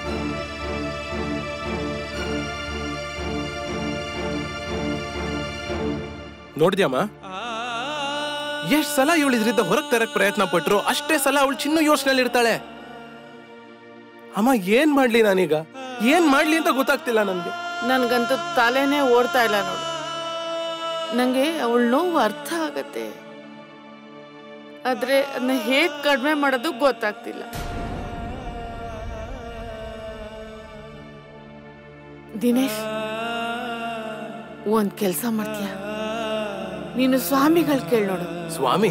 ನೋಡ್ದ್ಯಮ್ಮ ಎಷ್ಟ್ ಸಲ ಇವಳು ಇದ್ರಿಂದ ಹೊರಗ್ ತರಕ್ ಪ್ರಯತ್ನ ಪಟ್ರು ಅಷ್ಟೇ ಸಲ ಅವಳು ಚಿನ್ನ ಯೋಚನೆಯಲ್ಲಿ ಇರ್ತಾಳೆ ಅಮ್ಮ ಏನ್ ಮಾಡ್ಲಿ ನಾನೀಗ ಏನ್ ಮಾಡ್ಲಿ ಅಂತ ಗೊತ್ತಾಗ್ತಿಲ್ಲ ನನ್ಗೆ ನನ್ಗಂತೂ ತಲೆನೇ ಓಡ್ತಾ ಇಲ್ಲ ನೋಡು ನಂಗೆ ಅವಳ ನೋವು ಅರ್ಥ ಆಗತ್ತೆ ಆದ್ರೆ ಅದನ್ನ ಹೇಗ್ ಕಡಿಮೆ ಮಾಡೋದು ಗೊತ್ತಾಗ್ತಿಲ್ಲ ದಿನೇಶ್ ಒಂದ್ ಕೆಲ್ಸ ಮಾಡ್ತೀಯ ನೀನು ಸ್ವಾಮಿಗಳು ಕೇಳ್ ನೋಡು ಸ್ವಾಮಿ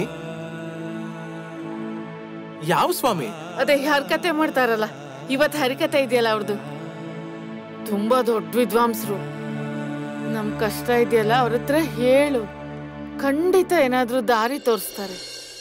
ಯಾವ ಸ್ವಾಮಿ ಅದೇ ಹರಿಕತೆ ಮಾಡ್ತಾರಲ್ಲ ಇವತ್ ಹರಿಕತೆ ಇದೆಯಲ್ಲ ಅವ್ರದ್ದು ತುಂಬಾ ದೊಡ್ಡ ವಿದ್ವಾಂಸರು ನಮ್ ಕಷ್ಟ ಇದೆಯಲ್ಲ ಅವ್ರ ಹತ್ರ ಹೇಳು ಖಂಡಿತ ಏನಾದ್ರೂ ದಾರಿ ತೋರಿಸ್ತಾರೆ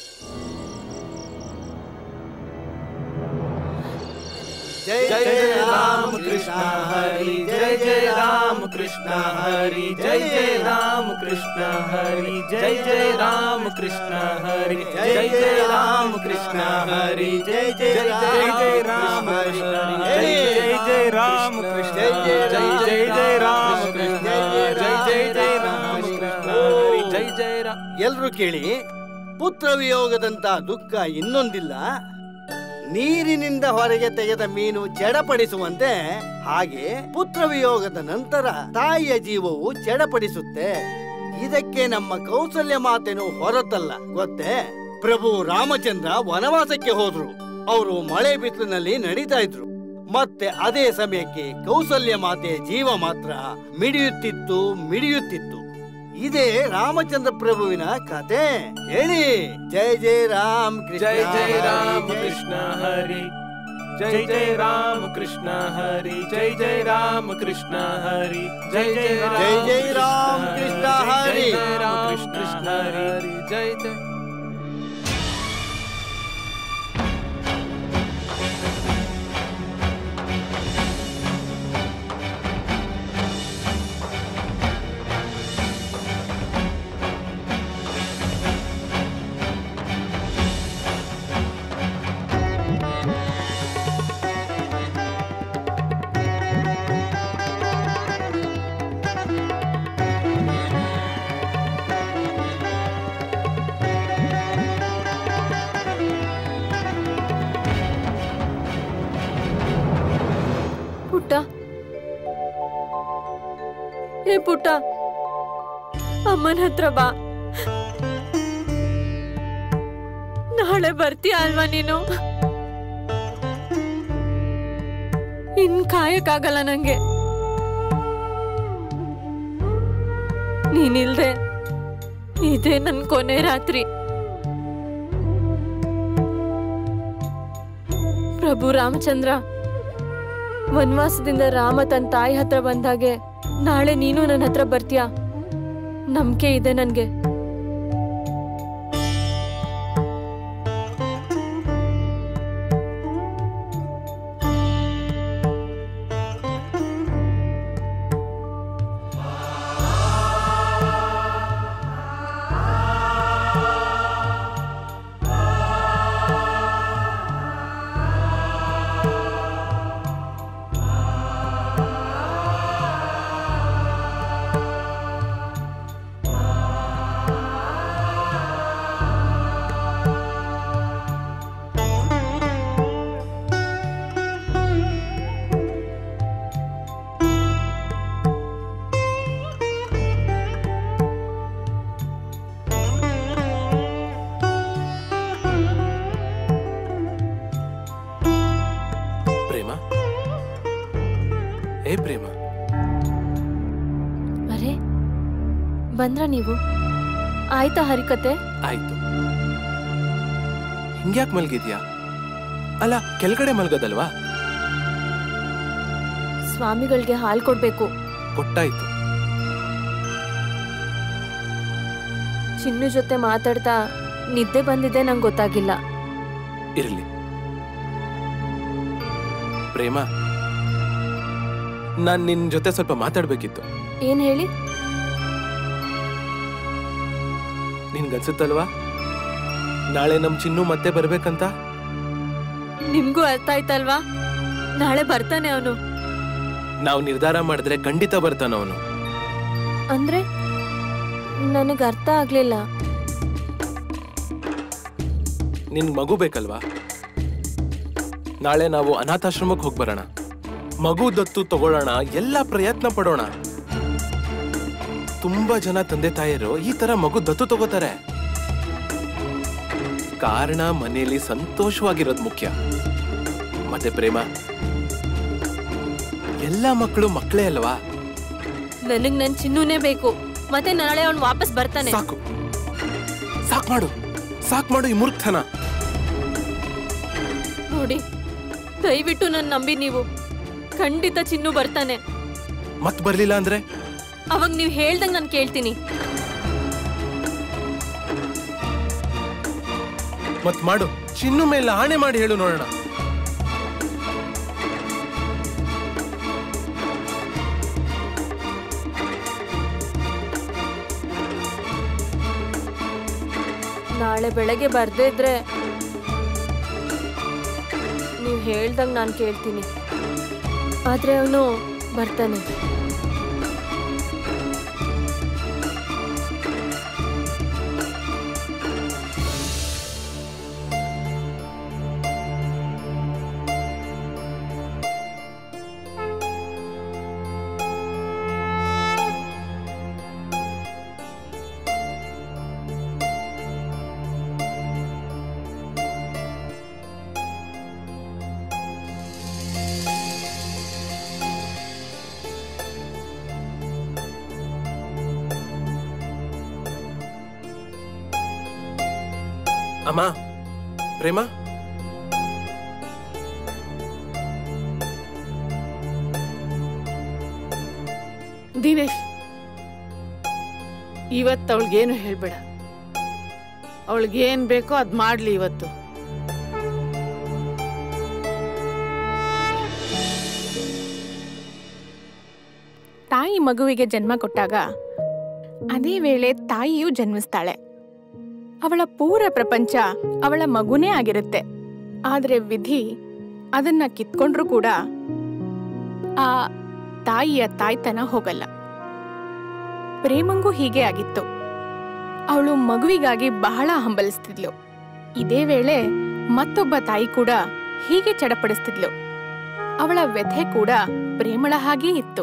जय जय राम कृष्ण हरि जय जय राम कृष्ण हरि जय जय राम कृष्ण हरि जय जय राम कृष्ण हरि जय जय राम कृष्ण हरि जय जय जय राम कृष्ण हरि जय जय राम कृष्ण जय जय जय राम कृष्ण जय जय जय राम कृष्ण हरि जय जय राम ಎಲ್ರು ಕೇಳಿ ಪುತ್ರ ವಿಯೋಗದಂತ ದುಃಖ ಇನ್ನೊಂದಿಲ್ಲ ನೀರಿನಿಂದ ಹೊರಗೆ ತೆಗೆದ ಮೀನು ಜಡಪಡಿಸುವಂತೆ ಹಾಗೆ ಪುತ್ರ ವಿಯೋಗದ ನಂತರ ತಾಯಿಯ ಜೀವವು ಜಡಪಡಿಸುತ್ತೆ ಇದಕ್ಕೆ ನಮ್ಮ ಕೌಸಲ್ಯ ಮಾತೆನು ಹೊರತಲ್ಲ ಗೊತ್ತೇ ಪ್ರಭು ರಾಮಚಂದ್ರ ವನವಾಸಕ್ಕೆ ಹೋದ್ರು ಅವರು ಮಳೆ ಬಿಸಿಲಿನಲ್ಲಿ ನಡೀತಾ ಇದ್ರು ಮತ್ತೆ ಅದೇ ಸಮಯಕ್ಕೆ ಕೌಸಲ್ಯ ಮಾತೆಯ ಜೀವ ಮಾತ್ರ ಮಿಡಿಯುತ್ತಿತ್ತು ಮಿಡಿಯುತ್ತಿತ್ತು ಇದೇ ರಾಮಚಂದ್ರ ಪ್ರಭುವಿನ ಕತೆ ಹೇಳಿ ಜಯ ಜಯ ರಾಮ್ ಕೃಷ್ಣ ಜೈ ಜೈ ರಾಮ ಜೈ ಕೃಷ್ಣ ಹರಿ ಜೈ ಜೈ ರಾಮ ಕೃಷ್ಣ ಹರಿ ಜೈ ಜೈ ರಾಮ ಕೃಷ್ಣ ಹರಿ ಜೈ ಜೈ ಜೈ ಜೈ ರಾಮ ಕೃಷ್ಣ ಹರಿ. ಜೈ ಜೈ ರಾಮ ಕೃಷ್ಣ ಹರಿ ಜೈ ಜೈ ಪುಟ್ಟ ಏ ಪುಟ್ಟ ಅಮ್ಮನ ಹತ್ರ ಬಾ ನಾಳೆ ಬರ್ತೀಯ ಅಲ್ವಾ ನೀನು ಇನ್ ಕಾಯಕ್ಕಾಗಲ್ಲ ನಂಗೆ ನೀನಿಲ್ದೆ ಈ ಇದೇ ನನ್ ಕೊನೆ ರಾತ್ರಿ ಪ್ರಭು ರಾಮಚಂದ್ರ ವನವಾಸದಿಂದ ರಾಮ ತನ್ನ ತಾಯಿ ಹತ್ರ ಬಂದಾಗೆ ನಾಳೆ ನೀನು ನನ್ನ ಹತ್ರ ಬರ್ತೀಯಾ ನಂಬಿಕೆ ಇದೆ ನನ್ಗೆ ಪ್ರೇಮ ಏ ಪ್ರೇಮ ಅರೆ ಬಂದ್ರ ನೀವು ಆಯ್ತಾ ಹರಿಕತೆ ಆಯ್ತು ಹಿಂಗ್ಯಾಕ್ ಮಲ್ಗಿದ್ಯಾ ಅಲ್ಲ ಕೆಳಗಡೆ ಮಲ್ಗದಲ್ವಾ ಸ್ವಾಮಿಗಳಿಗೆ ಹಾಲ್ ಕೊಡ್ಬೇಕು ಕೊಟ್ಟಾಯ್ತು ಚಿನ್ನು ಜೊತೆ ಮಾತಾಡ್ತಾ ನಿದ್ದೆ ಬಂದಿದೆ ನಂಗೆ ಗೊತ್ತಾಗಿಲ್ಲ ಇರ್ಲಿ ಪ್ರೇಮ ನಾನ್ ನಿನ್ ಜೊತೆ ಸ್ವಲ್ಪ ಮಾತಾಡ್ಬೇಕಿತ್ತು ಏನ್ ಹೇಳಿ ನಿನ್ಗನ್ಸುತ್ತಲ್ವಾ ನಾಳೆ ನಮ್ ಚಿನ್ನು ಮತ್ತೆ ಬರ್ಬೇಕಂತ ನಿಮ್ಗೂ ಅರ್ಥ ಆಯ್ತಲ್ವಾ ನಾಳೆ ಬರ್ತಾನೆ ಅವನು ನಾವು ನಿರ್ಧಾರ ಮಾಡಿದ್ರೆ ಖಂಡಿತ ಬರ್ತಾನ ಅವನು ಅಂದ್ರೆ ನನಗೆ ಅರ್ಥ ಆಗ್ಲಿಲ್ಲ ನಿನ್ ಮಗು ಬೇಕಲ್ವಾ ನಾಳೆ ನಾವು ಅನಾಥಾಶ್ರಮಕ್ಕೆ ಹೋಗಿ ಬರೋಣ ಮಗು ದತ್ತು ತಗೊಳ್ಳೋಣ ಎಲ್ಲ ಪ್ರಯತ್ನ ಪಡೋಣ ತುಂಬಾ ಜನ ತಂದೆ ತಾಯರು ಈ ತರ ಮಗು ದತ್ತು ತಗೋತಾರೆ ಕಾರಣ ಮನೆಯಲ್ಲಿ ಸಂತೋಷವಾಗಿರೋದು ಮುಖ್ಯ ಮತ್ತೆ ಪ್ರೇಮ ಎಲ್ಲ ಮಕ್ಕಳು ಮಕ್ಕಳೇ ಅಲ್ವಾ ನನಗ್ ನನ್ ಚಿನ್ನುನೇ ಬೇಕು ಮತ್ತೆ ನಾಳೆ ಅವ್ನು ವಾಪಸ್ ಬರ್ತಾನೆ ಸಾಕು ಸಾಕ್ ಮಾಡು ಸಾಕ್ ಮಾಡು ಈ ಮೂರ್ಖತನ ನೋಡಿ ದಯವಿಟ್ಟು ನನ್ ನಂಬಿ ನೀವು ಖಂಡಿತ ಚಿನ್ನು ಬರ್ತಾನೆ ಮತ್ ಬರ್ಲಿಲ್ಲ ಅಂದ್ರೆ ಅವಾಗ ನೀವ್ ಹೇಳ್ದಂಗ್ ನಾನು ಕೇಳ್ತೀನಿ ಮತ್ ಮಾಡು ಚಿನ್ನು ಮೇಲೆ ಆಣೆ ಮಾಡಿ ಹೇಳು ನೋಡೋಣ ನಾಳೆ ಬೆಳಗ್ಗೆ ಬರ್ದೇ ಇದ್ರೆ ನೀವ್ ಹೇಳ್ದಂಗ್ ನಾನು ಕೇಳ್ತೀನಿ ಆದ್ರೆ ಅವನು ಬರ್ತಾನೆ ಅಮ್ಮ ಪ್ರೇಮ ದಿನೇಶ್ ಇವತ್ತು ಅವಳಿಗೇನು ಹೇಳ್ಬೇಡ ಅವಳಿಗೇನ್ ಬೇಕೋ ಅದ್ ಮಾಡ್ಲಿ ಇವತ್ತು ತಾಯಿ ಮಗುವಿಗೆ ಜನ್ಮ ಕೊಟ್ಟಾಗ ಅದೇ ವೇಳೆ ತಾಯಿಯು ಜನ್ಮಿಸ್ತಾಳೆ ಅವಳ ಪೂರ ಪ್ರಪಂಚ ಅವಳ ಮಗುನೇ ಆಗಿರುತ್ತೆ ಆದ್ರೆ ವಿಧಿ ಅದನ್ನ ಕಿತ್ಕೊಂಡ್ರೂ ಕೂಡ ಆ ತಾಯಿಯ ತಾಯ್ತನ ಹೋಗಲ್ಲ ಪ್ರೇಮಂಗೂ ಹೀಗೆ ಆಗಿತ್ತು ಅವಳು ಮಗುವಿಗಾಗಿ ಬಹಳ ಹಂಬಲಿಸ್ತಿದ್ಲು ಇದೇ ವೇಳೆ ಮತ್ತೊಬ್ಬ ತಾಯಿ ಕೂಡ ಹೀಗೆ ಚಡಪಡಿಸ್ತಿದ್ಲು ಅವಳ ವ್ಯಥೆ ಕೂಡ ಪ್ರೇಮಳ ಹಾಗೇ ಇತ್ತು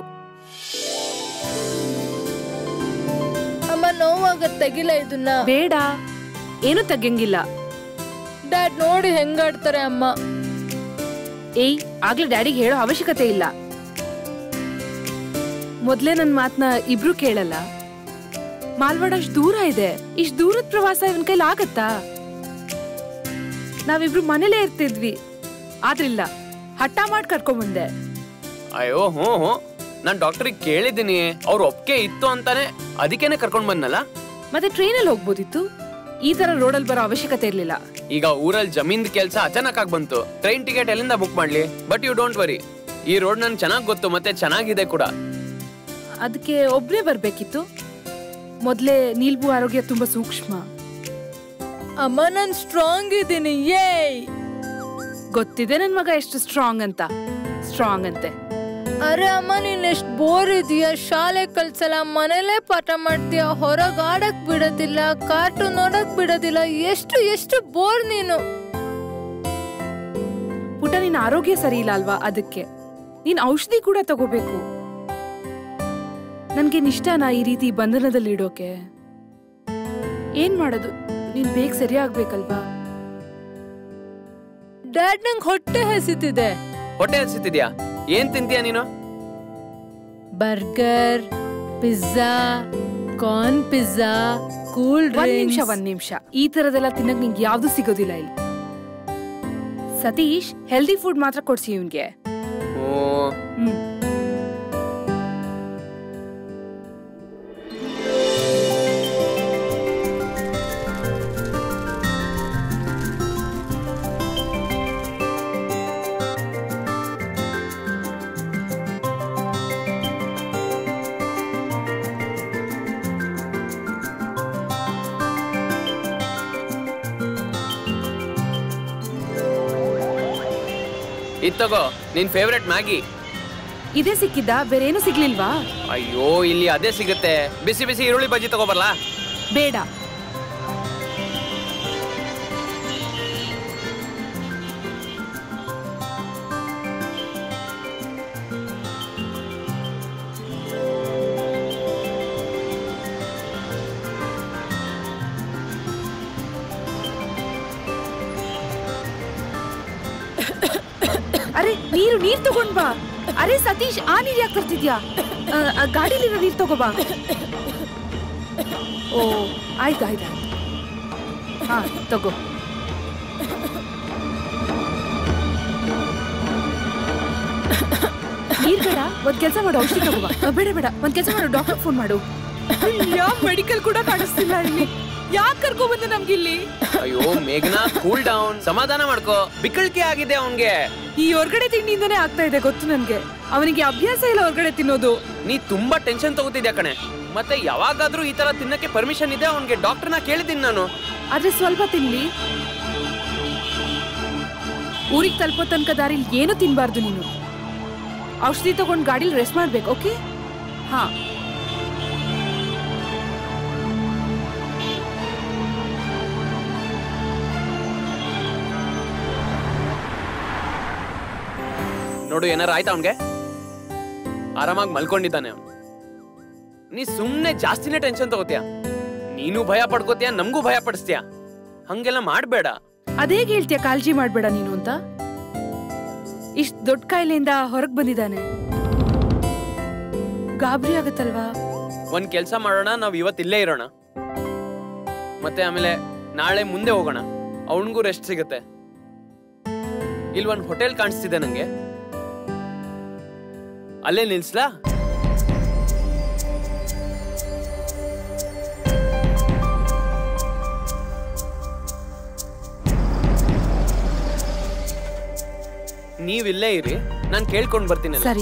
ಅಮ್ಮ ನೋವಾಗತ್ ತೆಗಿಲ ಇದನ್ನ ಬೇಡ ಏನು ತೆಗಿಯಂಗಿಲ್ಲ ಡ್ಯಾಡ್ ನೋಡಿ ಹೆಂಗಾಡ್ತಾರೆ ಅಮ್ಮ ಏಯ್ ಆಗ್ಲೇ ಡ್ಯಾಡಿಗೆ ಹೇಳೋ ಅವಶ್ಯಕತೆ ಇಲ್ಲ ಮೊದ್ಲೇ ನನ್ ಮಾತ್ನ ಇಬ್ರು ಕೇಳಲ್ಲ ಮಾಲ್ವಾಡ ಅಷ್ಟ್ ದೂರ ಇದೆ ಇಷ್ಟ್ ದೂರದ ಪ್ರವಾಸ ಇವನ್ ಕೈಲಿ ಆಗತ್ತಾ ನಾವಿಬ್ರು ಮನೇಲೇ ಇರ್ತಿದ್ವಿ ಆದ್ರಿಲ್ಲ ಹಠ ಮಾಡಿ ಕರ್ಕೊಂಡ್ ಬಂದೆ ಅಯ್ಯೋ ಹ್ಞೂ ಹ್ಞೂ ನಾನು ಡಾಕ್ಟ್ರಿಗೆ ಕೇಳಿದ್ದೀನಿ ಅವ್ರ ಒಪ್ಪಿಗೆ ಇತ್ತು ಅಂತಾನೆ ಅದಕ್ಕೇನೆ ಕರ್ಕೊಂಡ್ ಬಂದ್ನಲ್ಲ ಮತ್ತೆ ಟ್ರೈನಲ್ಲಿ ಹೋಗ್ಬೋದಿತ್ತು ಈ ತರ ರೋಡಲ್ಲಿ ಬರೋ ಅವಶ್ಯಕತೆ ಇರ್ಲಿಲ್ಲ ಈಗ ಊರಲ್ಲಿ ಜಮೀನ್ದ ಕೆಲಸ ಅಚಾನಕ್ ಆಗಿ ಬಂತು ಟ್ರೈನ್ ಟಿಕೆಟ್ ಎಲ್ಲಿಂದ ಬುಕ್ ಮಾಡ್ಲಿ ಬಟ್ ಯು ಡೋಂಟ್ ವರಿ ಈ ರೋಡ್ ನನ್ಗೆ ಚೆನ್ನಾಗಿ ಗೊತ್ತು ಮತ್ತೆ ಚೆನ್ನಾಗಿದೆ ಕೂಡ ಅದಕ್ಕೆ ಒಬ್ನೇ ಬರ್ಬೇಕಿತ್ತು ಮೊದ್ಲೇ ನೀಲ್ಬು ಆರೋಗ್ಯ ತುಂಬಾ ಸೂಕ್ಷ್ಮ ಅಮ್ಮ ನಾನ್ ಸ್ಟ್ರಾಂಗ್ ಇದ್ದೀನಿ ಏಯ್ ಗೊತ್ತಿದೆ ನನ್ ಮಗ ಎಷ್ಟು ಸ್ಟ್ರಾಂಗ್ ಅಂತ ಸ್ಟ್ರಾಂಗ್ ಅಂತೆ ಅರೆ ಅಮ್ಮ ನೀನ್ ಎಷ್ಟ್ ಬೋರ್ ಇದೀಯ ಶಾಲೆ ಕಲ್ಸಲ್ಲ ಮನೇಲೇ ಪಾಠ ಮಾಡ್ತೀಯ ಹೊರಗ್ ಆಡಕ್ ಬಿಡೋದಿಲ್ಲ ಕಾರ್ಟೂನ್ ನೋಡಕ್ ಬಿಡೋದಿಲ್ಲ ಎಷ್ಟು ಎಷ್ಟು ಬೋರ್ ನೀನು ಪುಟ ನಿನ್ ಆರೋಗ್ಯ ಸರಿ ಇಲ್ಲ ಅಲ್ವಾ ಅದಕ್ಕೆ ನೀನ್ ಔಷಧಿ ಕೂಡ ತಗೋಬೇಕು ನನ್ಗೆ ಇಷ್ಟನಾ ಈ ರೀತಿ ಬಂಧನದಲ್ಲಿ ಇಡೋಕೆ ಏನ್ ಮಾಡೋದು ನೀನ್ ಬೇಗ ಸರಿ ಆಗ್ಬೇಕಲ್ವಾ ಡ್ಯಾಡ್ ನಂಗ್ ಹೊಟ್ಟೆ ಹಸಿತಿದೆ ಹೊಟ್ಟೆ ಹಸಿತಿದ್ಯಾ ಏನ್ ತಿಂತೀಯ ನೀನು burger pizza corn pizza cool ಒಂದ್ ನಿಮಿಷ ಡ್ರಿಂಕ್ಸ್ ಒಂದ್ ನಿಮಿಷ ಈ ತರದೆಲ್ಲ ತಿನ್ನಕ್ ನಿಂಗೆ ಯಾವ್ದು ಸಿಗೋದಿಲ್ಲ ಇಲ್ಲಿ ಸತೀಶ್ ಹೆಲ್ದಿ ಫುಡ್ ಮಾತ್ರ ಕೊಡ್ಸಿ ಇವ್ನ್ಗೆ ಓ ಹ್ಮ್ ಇದ್ ತಗೋ ನಿನ್ ಫೇವ್ರೆಟ್ ಮ್ಯಾಗಿ ಇದೇ ಸಿಕ್ಕಿದ್ದ ಬೇರೇನು ಸಿಗ್ಲಿಲ್ವಾ ಅಯ್ಯೋ ಇಲ್ಲಿ ಅದೇ ಸಿಗುತ್ತೆ ಬಿಸಿ ಬಿಸಿ ಈರುಳ್ಳಿ ಬಜ್ಜಿ ತಗೋಬರ್ಲಾ ಬೇಡ ಅರೆ ನೀರು ನೀರ್ ತಗೊಂಡ್ ಬಾ ಅರೆ ಸತೀಶ್ ಆ ನೀರ್ ಯಾಕೆ ತರ್ತಿದ್ಯಾ ಆ, ಆ ಗಾಡಿಲಿರೋ ನೀರ್ ತಗೋ ಬಾ ಓ ಆಯ್ತು ಆಯ್ತು ಹಾ ತಗೋ ನೀರ್ ಬೇಡ ಒಂದ್ ಕೆಲ್ಸ ಮಾಡು ಔಷಧಿ ತಗೋ ಬಾ ಆ, ಬೇಡ ಬೇಡ ಒಂದ್ ಕೆಲ್ಸ ಮಾಡು ಡಾಕ್ಟರ್ ಫೋನ್ ಮಾಡು ಯಾವ ಮೆಡಿಕಲ್ ಕೂಡ ಕಾಣಿಸ್ತಿಲ್ಲ ಇಲ್ಲಿ ಯಾಕೆ ಕರ್ಕೊ ಬಂದೆ ನಮ್ಗಿಲ್ಲಿ ಅಯ್ಯೋ ಮೇಘನಾ ಕೂಲ್ ಡೌನ್ ಸಮಾಧಾನ ಮಾಡ್ಕೋ ಬಿಕ್ಕಳಿಕೆ ಆಗಿದೆ ಅವನ್ಗೆ ಈ ಹೊರ್ಗಡೆ ತಿಂಡಿಯಿಂದನೇ ಆಗ್ತಾ ಇದೆ ಗೊತ್ತು ನನ್ಗೆ ಅವನಿಗೆ ಅಭ್ಯಾಸ ಇಲ್ಲ ಹೊರ್ಗಡೆ ತಿನ್ನೋದು ನೀ ತುಂಬಾ ಟೆನ್ಷನ್ ತಗೋತಿದ್ಯಾ ಕಣೆ ಮತ್ತೆ ಯಾವಾಗಾದ್ರೂ ಈ ತರ ತಿನ್ನಕ್ಕೆ ಪರ್ಮಿಷನ್ ಇದೆ ಅವನ್ಗೆ ಡಾಕ್ಟರ್ನ ಕೇಳಿದ್ದೀನಿ ನಾನು ಆದ್ರೆ ಸ್ವಲ್ಪ ತಿನ್ಲಿ ಊರಿಗೆ ತಲುಪೋ ತನಕ ದಾರಿಲಿ ಏನು ತಿನ್ಬಾರ್ದು ನೀನು ಔಷಧಿ ತಗೊಂಡ್ ಗಾಡಿಲಿ ರೆಸ್ಟ್ ಮಾಡ್ಬೇಕು ಓಕೆ ಹಾ ನೋಡು ಏನಾರ ಆಯ್ತಾ ಅವನ್ಗೆ ಆರಾಮಾಗಿ ಮಲ್ಕೊಂಡಿದ್ದಾನೆ ಅವ್ನು ನೀ ಸುಮ್ನೆ ಜಾಸ್ತಿನೇ ಟೆನ್ಷನ್ ತಗೋತೀಯ ನೀನು ಭಯ ಪಡ್ಕೋತೀಯ ನಮಗೂ ಭಯ ಪಡಿಸ್ತೀಯ ಹಂಗೆಲ್ಲ ಮಾಡ್ಬೇಡ ಅದೇಗ್ ಹೇಳ್ತೀಯ ಕಾಳಜಿ ಮಾಡ್ಬೇಡ ನೀನು ಅಂತ ಇಷ್ಟ್ ದೊಡ್ಡ ಕಾಯಿಲೆಯಿಂದ ಹೊರಗ್ ಬಂದಿದ್ದಾನೆ ಗಾಬರಿ ಆಗತ್ತಲ್ವಾ ಒಂದ್ ಕೆಲ್ಸ ಮಾಡೋಣ ನಾವ್ ಇವತ್ತು ಇಲ್ಲೇ ಇರೋಣ ಮತ್ತೆ ಆಮೇಲೆ ನಾಳೆ ಮುಂದೆ ಹೋಗೋಣ ಅವನಿಗೂ ರೆಸ್ಟ್ ಸಿಗುತ್ತೆ ಇಲ್ಲಿ ಒಂದ್ ಹೋಟೆಲ್ ಕಾಣಿಸ್ತಿದೆ ನಂಗೆ ಅಲ್ಲೇ ನಿಲ್ಸ್ಲಾ ನೀವಿಲ್ಲೇ ಇರಿ ನಾನ್ ಕೇಳ್ಕೊಂಡ್ ಬರ್ತೀನಿ ಸರಿ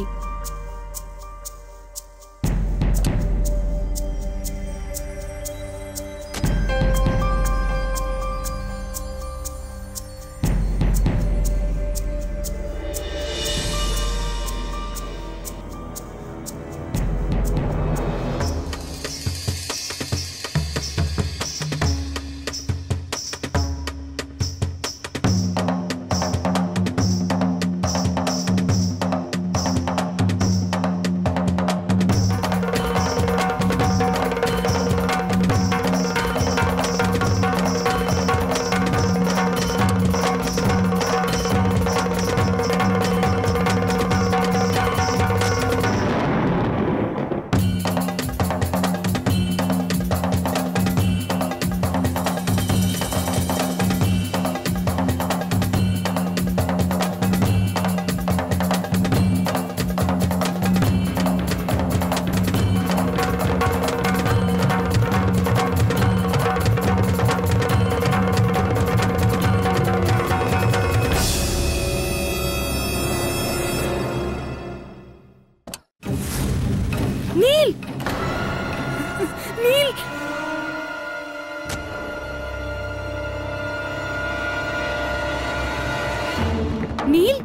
ನೀಲ್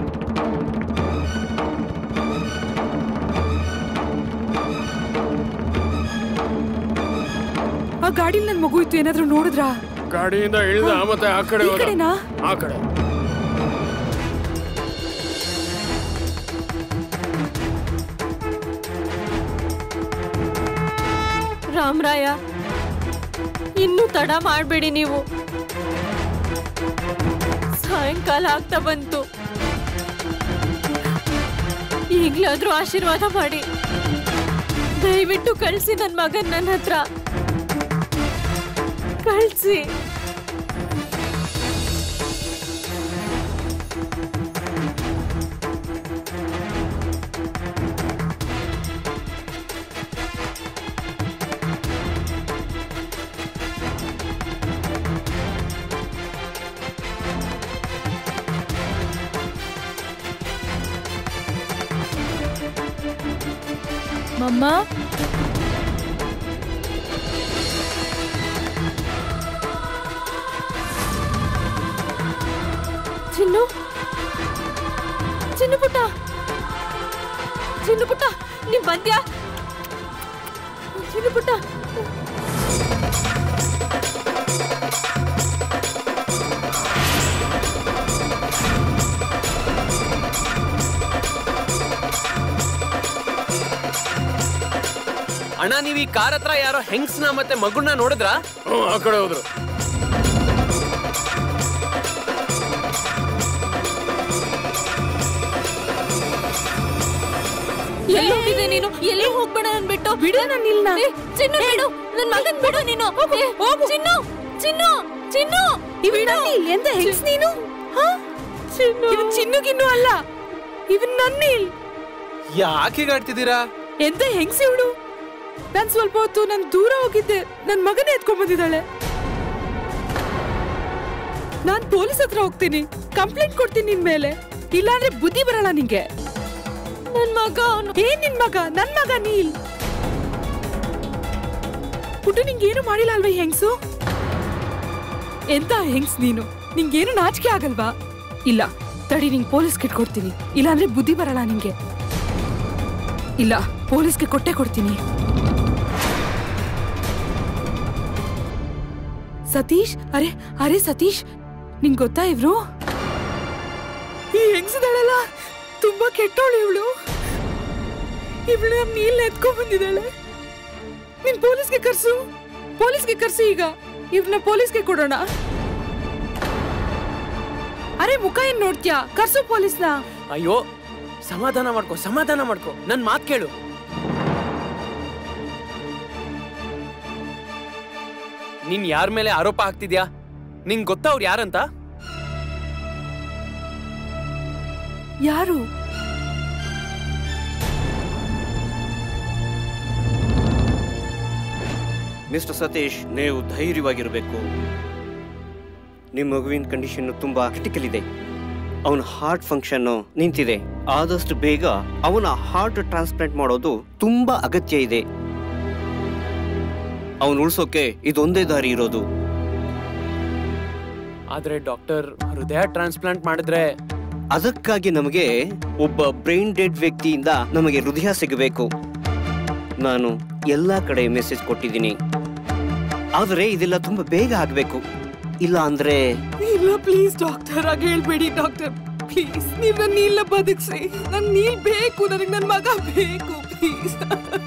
ಆ ಗಾಡಿಲಿ ನನ್ ಮಗು ಇತ್ತು ಏನಾದ್ರೂ ನೋಡಿದ್ರಾ ಗಾಡಿಯಿಂದ ಇಳಿದ ಮತ್ತೆ ಆ ಕಡೆ ಈ ಹೋದ. ಕಡೆನಾ ಆ ಕಡೆ ರಾಮರಾಯ ಇನ್ನೂ ತಡ ಮಾಡಬೇಡಿ ನೀವು ಸಾಯಂಕಾಲ ಆಗ್ತಾ ಬಂತು ಈಗ್ಲಾದ್ರೂ ಆಶೀರ್ವಾದ ಮಾಡಿ ದಯವಿಟ್ಟು ಕಳ್ಸಿ ನನ್ನ ಮಗನ್ ನನ್ನ ಹತ್ರ ಕಳ್ಸಿ ಮಮ್ಮ ಚಿನ್ನು ಚಿನ್ನು ಪುಟ್ಟ ಚಿನ್ನು ಪುಟ್ಟ ನೀವ್ ಬಂದ್ಯಾ ಚಿನ್ನು ಪುಟ್ಟ ಅಣ್ಣ ನೀವ್ ಈ ಕಾರ್ ಹತ್ರ ಯಾರೋ ಹೆಂಗ್ಸ್ನ ಮತ್ತೆ ಮಗುನ ನೋಡಿದ್ರಾ ಹ್ಮ್, ಆ ಕಡೆ ಹೋದ್ರು ಎಲ್ಲಿ ಹೋಗಿದ್ದೆ ನೀನು ಎಲ್ಲಿ ಹೋಗ್ಬೇಡ ನನ್ ಬಿಟ್ಟು ಬಿಡು ನನ್ ಇಲ್ನ. ಏ, ಚಿನ್ನು ಬಿಡು ನನ್ ಮಗನ್ ಬಿಡು ನೀನು ಏ, ಚಿನ್ನು ಚಿನ್ನು ಚಿನ್ನು ಇವನ್ ನನ್ನೀಲ್ ಎಂತ ಹೆಂಗ್ಸ್ ನೀನು ಹಾ? ಇವನ್ ಚಿನ್ನುಗಿನ್ನು ಅಲ್ಲ ಇವನ್ ನನ್ನೀಲ್ ಯಾಕೆ ಆಡ್ತಿದ್ದೀರಾ ಎಂತ ಹೆಂಗ್ಸ್ ಇವಳು ನಾನ್ ಸ್ವಲ್ಪ ಹೊತ್ತು ನಾನ್ ದೂರ ಹೋಗಿದ್ದೆ ನನ್ ಮಗನೇ ಎತ್ಕೊಂಡ್ ಬಂದಿದ್ದಾಳೆ ನಾನ್ ಪೊಲೀಸ್ ಹತ್ರ ಹೋಗ್ತೀನಿ ಕಂಪ್ಲೇಂಟ್ ಕೊಡ್ತೀನಿ ನಿನ್ ಮೇಲೆ ಇಲ್ಲಾಂದ್ರೆ ಬುದ್ಧಿ ಬರಲ್ಲ ನಿಂಗೆ ನನ್ ಮಗ ಅವನು ಏನ್ ನಿನ್ ಮಗ ನನ್ ಮಗ ನೀಲ್ ಪುಟ್ಟು ನಿಂಗೇನು ಮಾಡಿಲ್ಲ ಅಲ್ವಾ ಈ ಹೆಂಗ್ಸು ಎಂತ ಹೆಂಗ್ಸ್ ನೀನು ನಿಂಗೇನು ನಾಚಿಕೆ ಆಗಲ್ವಾ ಇಲ್ಲ ತಡಿ ನಿಂಗ್ ಪೊಲೀಸ್ಗೆ ಕೊಡ್ತೀನಿ ಇಲ್ಲಾಂದ್ರೆ ಬುದ್ಧಿ ಬರಲ್ಲ ನಿಂಗೆ ಇಲ್ಲ ಪೊಲೀಸ್ಗೆ ಕೊಟ್ಟೆ ಕೊಡ್ತೀನಿ ಸತೀಶ್ ಅರೆ ಅರೆ ಸತೀಶ್ ನಿಂಗ್ ಗೊತ್ತಾ ಇವ್ರು ಈ ಹೆಂಗ್ಸದಳಲ್ಲ ತುಂಬಾ ಕೆಟ್ಟವಳು ಇವಳು ಇವಳು ನಮ್ ನೀಲ್ ಎತ್ಕೊಂಡ್ ಬಂದಿದ್ದಾಳೆ ನೀನ್ ಪೊಲೀಸ್ಗೆ ಕರ್ಸು ಪೊಲೀಸ್ಗೆ ಕರ್ಸು ಈಗ ಇವ್ರನ್ನ ಪೊಲೀಸ್ಗೆ ಕೊಡೋಣ ಅರೆ ಮುಖ ಏನ್ ನೋಡ್ತ್ಯಾ ಕರ್ಸು ಪೊಲೀಸ್ನ ಅಯ್ಯೋ ಸಮಾಧಾನ ಮಾಡ್ಕೋ ಸಮಾಧಾನ ಮಾಡ್ಕೋ ನನ್ ಮಾತ್ ಕೇಳು ನೀನ್ ಯಾರ ಮೇಲೆ ಆರೋಪ ಹಾಕ್ತಿದ್ಯಾ ನಿಂಗ್ ಗೊತ್ತಾ ಅವ್ರು ಯಾರಂತ ಯಾರು ಮಿಸ್ಟರ್ ಸತೀಶ್ ನೀವು ಧೈರ್ಯವಾಗಿರಬೇಕು ನಿಮ್ಮ ಮಗುವಿನ ಕಂಡೀಷನ್ ತುಂಬಾ ಕ್ರಿಟಿಕಲ್ ಇದೆ ಅವನ ಹಾರ್ಟ್ ಫಂಕ್ಷನ್ ನಿಂತಿದೆ ಆದಷ್ಟು ಬೇಗ ಅವನ ಹಾರ್ಟ್ ಟ್ರಾನ್ಸ್ಪ್ಲಾಂಟ್ ಮಾಡೋದು ತುಂಬಾ ಅಗತ್ಯ ಇದೆ ಅವನು ಉಳಿಸೋಕೆ ಇದೊಂದೇ ದಾರಿ ಇರೋದು ಆದ್ರೆ ಡಾಕ್ಟರ್ ಹೃದಯ ಟ್ರಾನ್ಸ್ಪ್ಲಾಂಟ್ ಮಾಡಿದ್ರೆ ಅದಕ್ಕಾಗಿ ನಮಗೆ ಒಬ್ಬ ಬ್ರೈನ್ ಡೆಡ್ ವ್ಯಕ್ತಿಯಿಂದ ನಮಗೆ ಹೃದಯ ಸಿಗಬೇಕು ನಾನು ಎಲ್ಲಾ ಕಡೆ ಮೆಸೇಜ್ ಕೊಟ್ಟಿದ್ದೀನಿ ಆದರೆ ಇದೆಲ್ಲ ತುಂಬಾ ಬೇಗ ಆಗ್ಬೇಕು ಇಲ್ಲ ಅಂದ್ರೆ ಇಲ್ಲ ಪ್ಲೀಸ್ ಡಾಕ್ಟರ್ ಆಗ ಹೇಳ್ಬೇಡಿ ಡಾಕ್ಟರ್ ಪ್ಲೀಸ್ ನೀವ್ ನನ್ನ ನೀಲ್ನ ಬದುಕ್ಸಿ ನನ್ ನೀಲ್ ಬೇಕು ನನಗೆ ನನ್ ಮಗ ಬೇಕು ಪ್ಲೀಸ್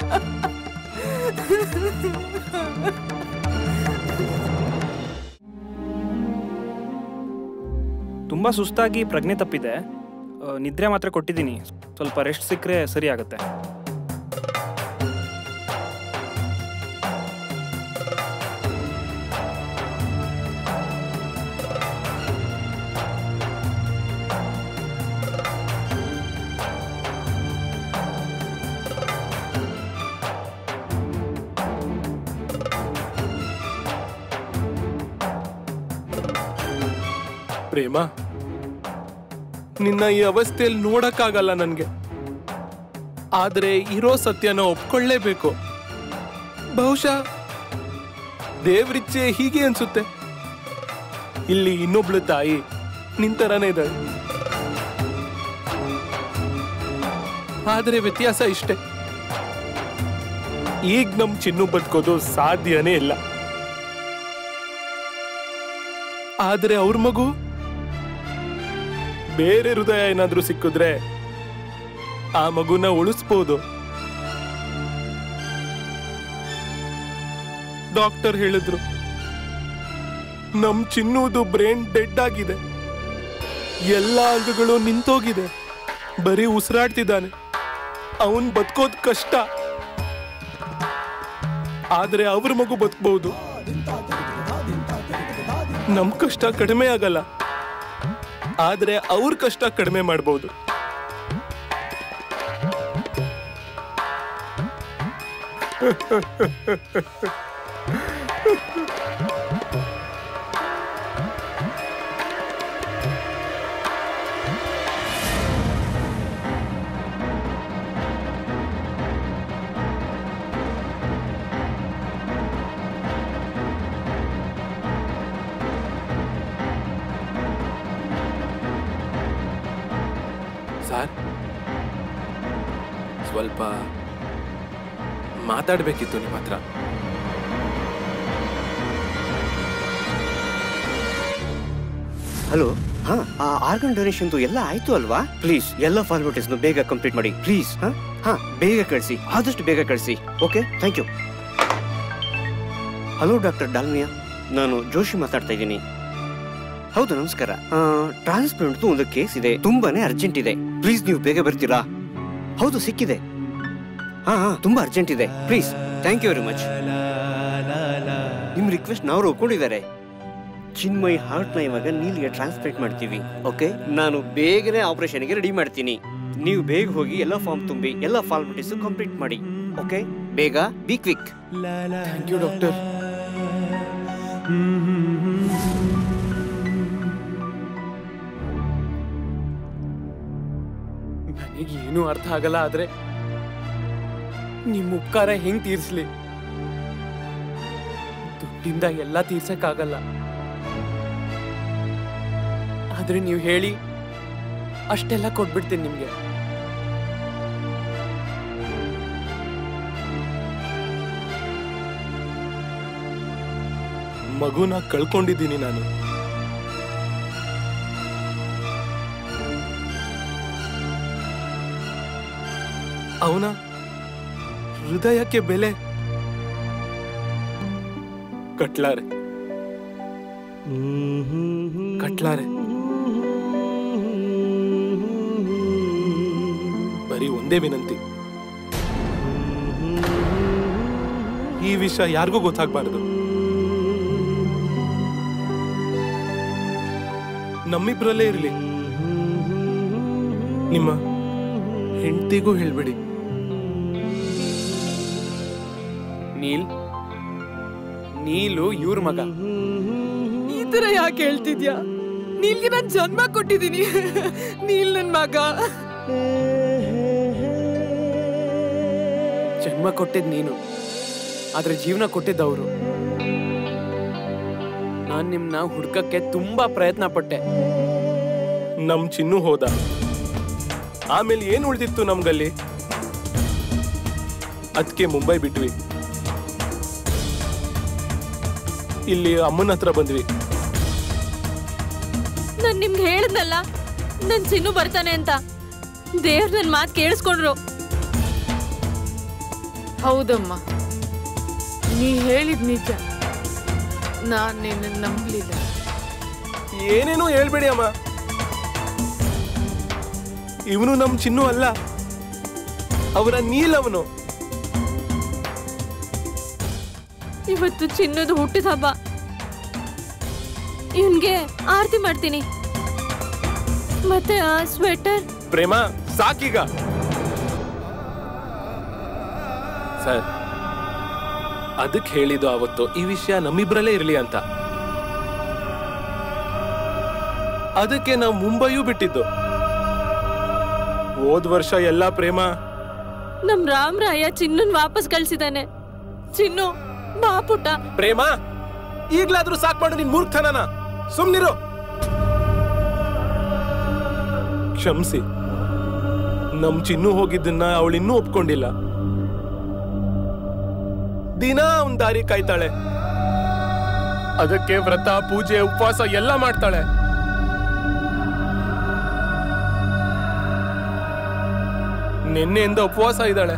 ತುಂಬ ಸುಸ್ತಾಗಿ ಪ್ರಜ್ಞೆ ತಪ್ಪಿದೆ ಆ, ನಿದ್ರೆ ಮಾತ್ರ ಕೊಟ್ಟಿದ್ದೀನಿ ಸ್ವಲ್ಪ ರೆಸ್ಟ್ ಸಿಕ್ಕರೆ ಸರಿ ಆಗುತ್ತೆ ಪ್ರೇಮ ನಿನ್ನ ಈ ಅವಸ್ಥೆಯಲ್ಲಿ ನೋಡಕ್ಕಾಗಲ್ಲ ನನ್ಗೆ ಆದ್ರೆ ಇರೋ ಸತ್ಯನ ಒಪ್ಕೊಳ್ಳೇಬೇಕು ಬಹುಶಃ ದೇವ್ರಿಚ್ಛೆ ಹೀಗೆ ಅನ್ಸುತ್ತೆ ಇಲ್ಲಿ ಇನ್ನೊಬ್ಳು ತಾಯಿ ನಿಂತರನೇ ಇದ್ದಾಳೆ ಆದ್ರೆ ವ್ಯತ್ಯಾಸ ಇಷ್ಟೇ ಈಗ ನಮ್ ಚಿನ್ನು ಬದುಕೋದು ಸಾಧ್ಯನೇ ಇಲ್ಲ ಆದ್ರೆ ಅವ್ರ ಮಗು ಬೇರೆ ಹೃದಯ ಏನಾದ್ರೂ ಸಿಕ್ಕಿದ್ರೆ ಆ ಮಗುನ ಉಳಿಸ್ಬೋದು ಡಾಕ್ಟರ್ ಹೇಳಿದ್ರು ನಮ್ ಚಿನ್ನುದು ಬ್ರೈನ್ ಡೆಡ್ ಆಗಿದೆ ಎಲ್ಲ ಅಂಗಗಳು ನಿಂತೋಗಿದೆ ಬರೀ ಉಸಿರಾಡ್ತಿದ್ದಾನೆ ಅವನ್ ಬದುಕೋದ್ ಕಷ್ಟ ಆದ್ರೆ ಅವ್ರ ಮಗು ಬದುಕಬಹುದು ನಮ್ ಕಷ್ಟ ಕಡಿಮೆ ಆಗಲ್ಲ ಆದ್ರೆ ಅವ್ರ ಕಷ್ಟ ಕಡಿಮೆ ಮಾಡಬಹುದು ಸರ್ ಸ್ವಲ್ಪ ಮಾತಾಡ್ಬೇಕಿತ್ತು ನಿಮ್ಮ ಹತ್ರ ಹಲೋ ಹಾ ಆ ಆರ್ಗನ್ ಡೊನೇಷನ್ದು ಎಲ್ಲ ಆಯ್ತು ಅಲ್ವಾ ಪ್ಲೀಸ್ ಎಲ್ಲ ಫಾರ್ಮಾಲಿಟೀಸ್ ಬೇಗ ಕಂಪ್ಲೀಟ್ ಮಾಡಿ ಪ್ಲೀಸ್ ಹಾ ಹಾ ಬೇಗ ಕಳಿಸಿ ಆದಷ್ಟು ಬೇಗ ಕಳಿಸಿ okay thank you hello doctor Dalmia ನಾನು ಜೋಶಿ ಮಾತಾಡ್ತಾ ಇದ್ದೀನಿ ಹೌದು ನಮಸ್ಕಾರ ಟ್ರಾನ್ಸ್ಪ್ಲಾಂಟ್ದು ಒಂದು ಕೇಸ್ ಇದೆ ತುಂಬಾನೇ ಅರ್ಜೆಂಟ್ ಇದೆ ಪ್ಲೀಸ್ ನೀವು ಬೇಗ ಬರ್ತೀರಾ ಹೌದು ಸಿಕ್ಕಿದೆ ಹಾ ಹಾ ತುಂಬಾ ಅರ್ಜೆಂಟ್ ಇದೆ please thank you very much ನಿಮ್ ರಿಕ್ವೆಸ್ಟ್ ನಾವು ಒಪ್ಕೊಂಡಿದ್ದಾರೆ ಚಿನ್ಮಯ್ ಹಾರ್ಟ್ ನ ಇವಾಗ ನೀಲ್ಗೆ ಟ್ರಾನ್ಸ್ಪ್ಲೇಟ್ ಮಾಡ್ತೀವಿ ಓಕೆ ನಾನು ಬೇಗನೆ ಆಪರೇಷನ್ಗೆ ರೆಡಿ ಮಾಡ್ತೀನಿ ನೀವು ಬೇಗ ಹೋಗಿ ಎಲ್ಲ ಫಾರ್ಮ್ ತುಂಬಿ ಎಲ್ಲ ಫಾರ್ಮಾಲಿಟೀಸ್ ಕಂಪ್ಲೀಟ್ ಮಾಡಿ ಓಕೆ ಬೇಗ be quick thank you doctor ನನಗೆ ಏನೂ ಅರ್ಥ ಆಗಲ್ಲ ಆದ್ರೆ ನಿಮ್ ಉಪಕಾರ ಹೆಂಗ್ ತೀರ್ಸ್ಲಿ ದುಡ್ಡಿಂದ ಎಲ್ಲ ತೀರ್ಸಕ್ಕಾಗಲ್ಲ ಆದ್ರೆ ನೀವು ಹೇಳಿ ಅಷ್ಟೆಲ್ಲ ಕೊಟ್ಬಿಡ್ತೀನಿ ನಿಮ್ಗೆ ಮಗುನ ಕಳ್ಕೊಂಡಿದ್ದೀನಿ ನಾನು ಅವನ ಹೃದಯಕ್ಕೆ ಬೆಲೆ ಕಟ್ಲಾರೆ ಕಟ್ಲಾರೆ ಬರೀ ಒಂದೇ ವಿನಂತಿ ಈ ವಿಷಯ ಯಾರಿಗೂ ಗೊತ್ತಾಗ್ಬಾರ್ದು ನಮ್ಮಿಬ್ರಲ್ಲೇ ಇರಲಿ ನಿಮ್ಮ ಹೆಂಡತಿಗೂ ಹೇಳ್ಬಿಡಿ ನೀಲ್ ನೀಲು ಇವ್ರ ಮಗ ಈ ತರ ಯಾಕೆ ಹೇಳ್ತಿದ್ಯಾ ನೀಲ್ಗೆ ನಾನ್ ಜನ್ಮ ಕೊಟ್ಟಿದ್ದೀನಿ ನೀಲ್ ನನ್ ಮಗ ಜನ್ಮ ಕೊಟ್ಟಿದ್ ನೀನು ಆದ್ರೆ ಜೀವನ ಕೊಟ್ಟಿದ್ದವರು ನಾನ್ ನಿಮ್ನ ಹುಡ್ಕಕ್ಕೆ ತುಂಬಾ ಪ್ರಯತ್ನ ಪಟ್ಟೆ ನಮ್ ಚಿನ್ನು ಹೋದ ಆಮೇಲೆ ಏನ್ ಉಳ್ದಿತ್ತು ನಮ್ಗಲ್ಲಿ ಅದಕ್ಕೆ ಮುಂಬೈ ಬಿಟ್ವಿ ಇಲ್ಲಿ ಅಮ್ಮನ ಹತ್ರ ಬಂದ್ವಿ ನಾನ್ ನಿಮ್ಗೆ ಹೇಳಿದ್ನಲ್ಲ ನನ್ ಚಿನ್ನು ಬರ್ತಾನೆ ಅಂತ ದೇವ್ರ ನನ್ ಮಾತ್ ಕೇಳಿಸ್ಕೊಂಡ್ರು ಹೌದಮ್ಮ ನೀ ಹೇಳಿದ್ ನಿಜ ನಾನ್ ನಿನ್ನ ನಂಬಲಿಲ್ಲ ಏನೇನೋ ಹೇಳ್ಬೇಡಿ ಅಮ್ಮ ಇವನು ನಮ್ ಚಿನ್ನು ಅಲ್ಲ ಅವರ ನೀಲವನು ಇವತ್ತು ಚಿನ್ನದ ಹುಟ್ಟಿದ ಹಬ್ಬ ಇವನ್ಗೆ ಆರತಿ ಮಾಡ್ತೀನಿ ಮತ್ತೆ ಆ ಸ್ವೆಟರ್ ಪ್ರೇಮ ಸಾಕೀಗ ಸರ್ ಅದಕ್ಕೆ ಹೇಳಿದ್ದು ಅವತ್ತು ಈ ವಿಷಯ ನಮ್ಮಿಬ್ರಲ್ಲೇ ಇರ್ಲಿ ಅಂತ ಅದಕ್ಕೆ ನಾವು ಮುಂಬೈಯೂ ಬಿಟ್ಟಿದ್ದು ಹೋದ್ ವರ್ಷ ಎಲ್ಲಾ ಪ್ರೇಮ ನಮ್ ರಾಮರಾಯ ಚಿನ್ನನ್ ವಾಪಸ್ ಕಳ್ಸಿದಾನೆ ಚಿನ್ನು ಬಾ ಪುಟ್ಟ ಪ್ರೇಮ ಈಗ್ಲಾದ್ರೂ ಸಾಕ್ ಮಾಡು ನಿನ್ ಮೂರ್ಖತನನ ಸುಮ್ನಿರು ಕ್ಷಮಿಸಿ ನಮ್ ಚಿನ್ನು ಹೋಗಿದ್ದನ್ನ ಅವಳಿನ್ನೂ ಒಪ್ಕೊಂಡಿಲ್ಲ ದಿನ ಅವನ್ ದಾರಿ ಕಾಯ್ತಾಳೆ ಅದಕ್ಕೆ ವ್ರತ ಪೂಜೆ ಉಪವಾಸ ಎಲ್ಲ ಮಾಡ್ತಾಳೆ ನಿನ್ನೆಯಿಂದ ಉಪವಾಸ ಇದ್ದಾಳೆ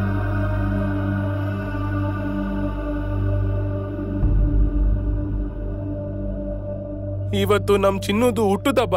ಇವತ್ತು ನಮ್ ಚಿನ್ನುದು ಹುಟ್ಟುದಬ್ಬ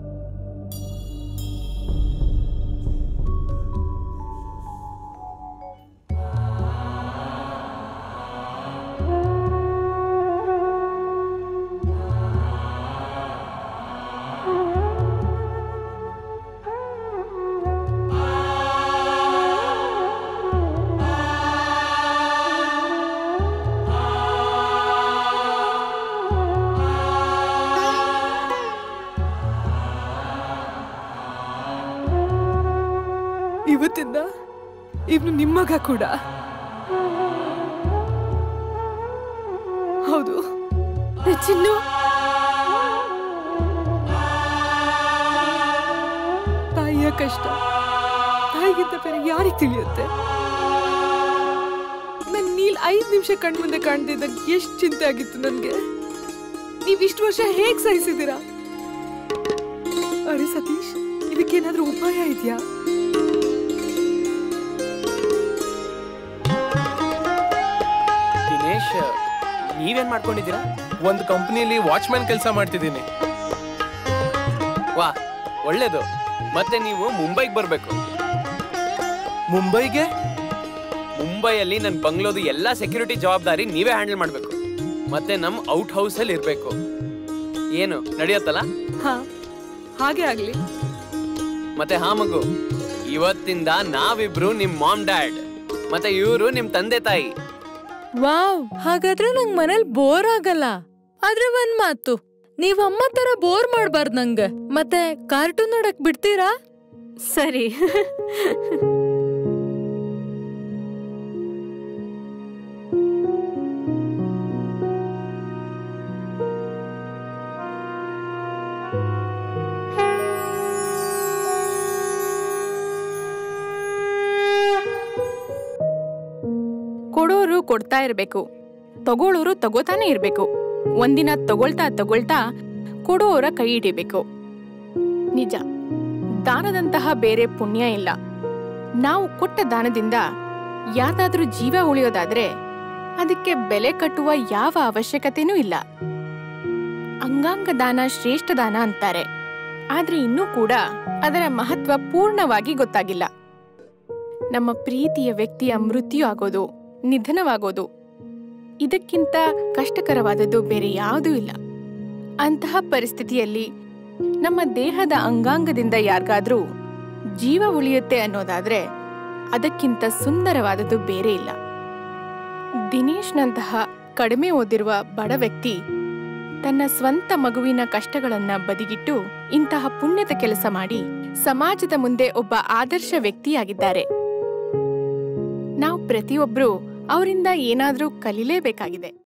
ಇವತ್ತಿಂದ ಇವನು ನಿಮ್ಮ ಮಗ ಕೂಡ ಹೌದು ಚಿನ್ನು ತಾಯಿಯ ಕಷ್ಟ ತಾಯಿಗಿಂತ ಬೇರೆ ಯಾರಿಗೆ ತಿಳಿಯುತ್ತೆ ನನ್ ನೀಲ್ ಐದ್ ನಿಮಿಷ ಕಣ್ ಮುಂದೆ ಕಾಣ್ತಿದ್ದಾಗ ಎಷ್ಟ್ ಚಿಂತೆ ಆಗಿತ್ತು ನನ್ಗೆ ನೀವ್ ಇಷ್ಟು ವರ್ಷ ಹೇಗ್ ಸಹಿಸಿದ್ದೀರಾ ಅರೆ ಸತೀಶ್ ಇದಕ್ಕೇನಾದ್ರೂ ಉಪಾಯ ಇದೆಯಾ ದಿನೇಶ್ ನೀವೇನ್ ಮಾಡ್ಕೊಂಡಿದ್ದೀರಾ ಒಂದ್ ಕಂಪ್ನಿಲಿ ವಾಚ್ಮ್ಯಾನ್ ಕೆಲಸ ಮಾಡ್ತಿದ್ದೀನಿ ವಾ ಒಳ್ಳೇದು ಮತ್ತೆ ನೀವು ಮುಂಬೈಗೆ ಬರ್ಬೇಕು ಮುಂಬೈಗೆ ಮುಂಬೈಯಲ್ಲಿ ನನ್ನ ಬಂಗ್ಲೋದು ಎಲ್ಲಾ ಸೆಕ್ಯೂರಿಟಿ ಜವಾಬ್ದಾರಿ ನೀವೇ ಹ್ಯಾಂಡಲ್ ಮಾಡ್ಬೇಕು ಮತ್ತೆ ನಮ್ ಔಟ್ ಹೌಸ್ ಅಲ್ಲಿ ಇರ್ಬೇಕು ಏನು ನಡೆಯತ್ತಲ್ಲ ಹಾ ಹಾಗೆ ಆಗ್ಲಿ ಮತ್ತೆ ಹಾ ಮಗು ಇವತ್ತಿಂದ ನಾವಿಬ್ರು ನಿಮ್ ಮಾಮ್ ಡ್ಯಾಡ್ ಮತ್ತೆ ಇವರು ನಿಮ್ ತಂದೆ ತಾಯಿ ವಾವ್ ಹಾಗಾದ್ರೆ ನಂಗ್ ಮನೇಲಿ ಬೋರ್ ಆಗಲ್ಲ ಆದ್ರೆ ಒಂದ್ ಮಾತು ನೀವ್ ಅಮ್ಮ ತರ ಬೋರ್ ಮಾಡ್ಬಾರ್ದು ನಂಗೆ ಮತ್ತೆ ಕಾರ್ಟೂನ್ ನೋಡಕ್ ಬಿಡ್ತೀರಾ ಸರಿ ಕೊಡೋರು ಕೊಡ್ತಾ ಇರ್ಬೇಕು ತಗೊಳ್ಳೋರು ತಗೋತಾನೆ ಇರ್ಬೇಕು ಒಂದಿನ ತಗೊಳ್ತಾ ತಗೊಳ್ತಾ ಕೊಡೋರ ಕೈ ಹಿಡಿಬೇಕು ನಿಜ ದಾನದಂತಹ ಬೇರೆ ಪುಣ್ಯ ಇಲ್ಲ ನಾವು ಕೊಟ್ಟ ದಾನದಿಂದ ಯಾರ್ದಾದ್ರೂ ಜೀವ ಉಳಿಯೋದಾದ್ರೆ ಅದಕ್ಕೆ ಬೆಲೆ ಕಟ್ಟುವ ಯಾವ ಅವಶ್ಯಕತೆನೂ ಇಲ್ಲ ಅಂಗಾಂಗ ದಾನ ಶ್ರೇಷ್ಠ ದಾನ ಅಂತಾರೆ ಆದ್ರೆ ಇನ್ನೂ ಕೂಡ ಅದರ ಮಹತ್ವ ಪೂರ್ಣವಾಗಿ ಗೊತ್ತಾಗಿಲ್ಲ ನಮ್ಮ ಪ್ರೀತಿಯ ವ್ಯಕ್ತಿಯ ಮೃತ್ಯು ಆಗೋದು ನಿಧನವಾಗೋದು ಇದಕ್ಕಿಂತ ಕಷ್ಟಕರವಾದದ್ದು ಬೇರೆ ಯಾವುದೂ ಇಲ್ಲ ಅಂತಹ ಪರಿಸ್ಥಿತಿಯಲ್ಲಿ ನಮ್ಮ ದೇಹದ ಅಂಗಾಂಗದಿಂದ ಯಾರಿಗಾದ್ರೂ ಜೀವ ಉಳಿಯುತ್ತೆ ಅನ್ನೋದಾದ್ರೆ ಅದಕ್ಕಿಂತ ಸುಂದರವಾದದ್ದು ಬೇರೆ ಇಲ್ಲ ದಿನೇಶ್ನಂತಹ ಕಡಿಮೆ ಓದಿರುವ ಬಡ ವ್ಯಕ್ತಿ ತನ್ನ ಸ್ವಂತ ಮಗುವಿನ ಕಷ್ಟಗಳನ್ನ ಬದಿಗಿಟ್ಟು ಇಂತಹ ಪುಣ್ಯದ ಕೆಲಸ ಮಾಡಿ ಸಮಾಜದ ಮುಂದೆ ಒಬ್ಬ ಆದರ್ಶ ವ್ಯಕ್ತಿಯಾಗಿದ್ದಾರೆ ನಾವು ಪ್ರತಿಯೊಬ್ರು ಅವರಿಂದ ಏನಾದ್ರೂ ಕಲಿಲೇಬೇಕಾಗಿದೆ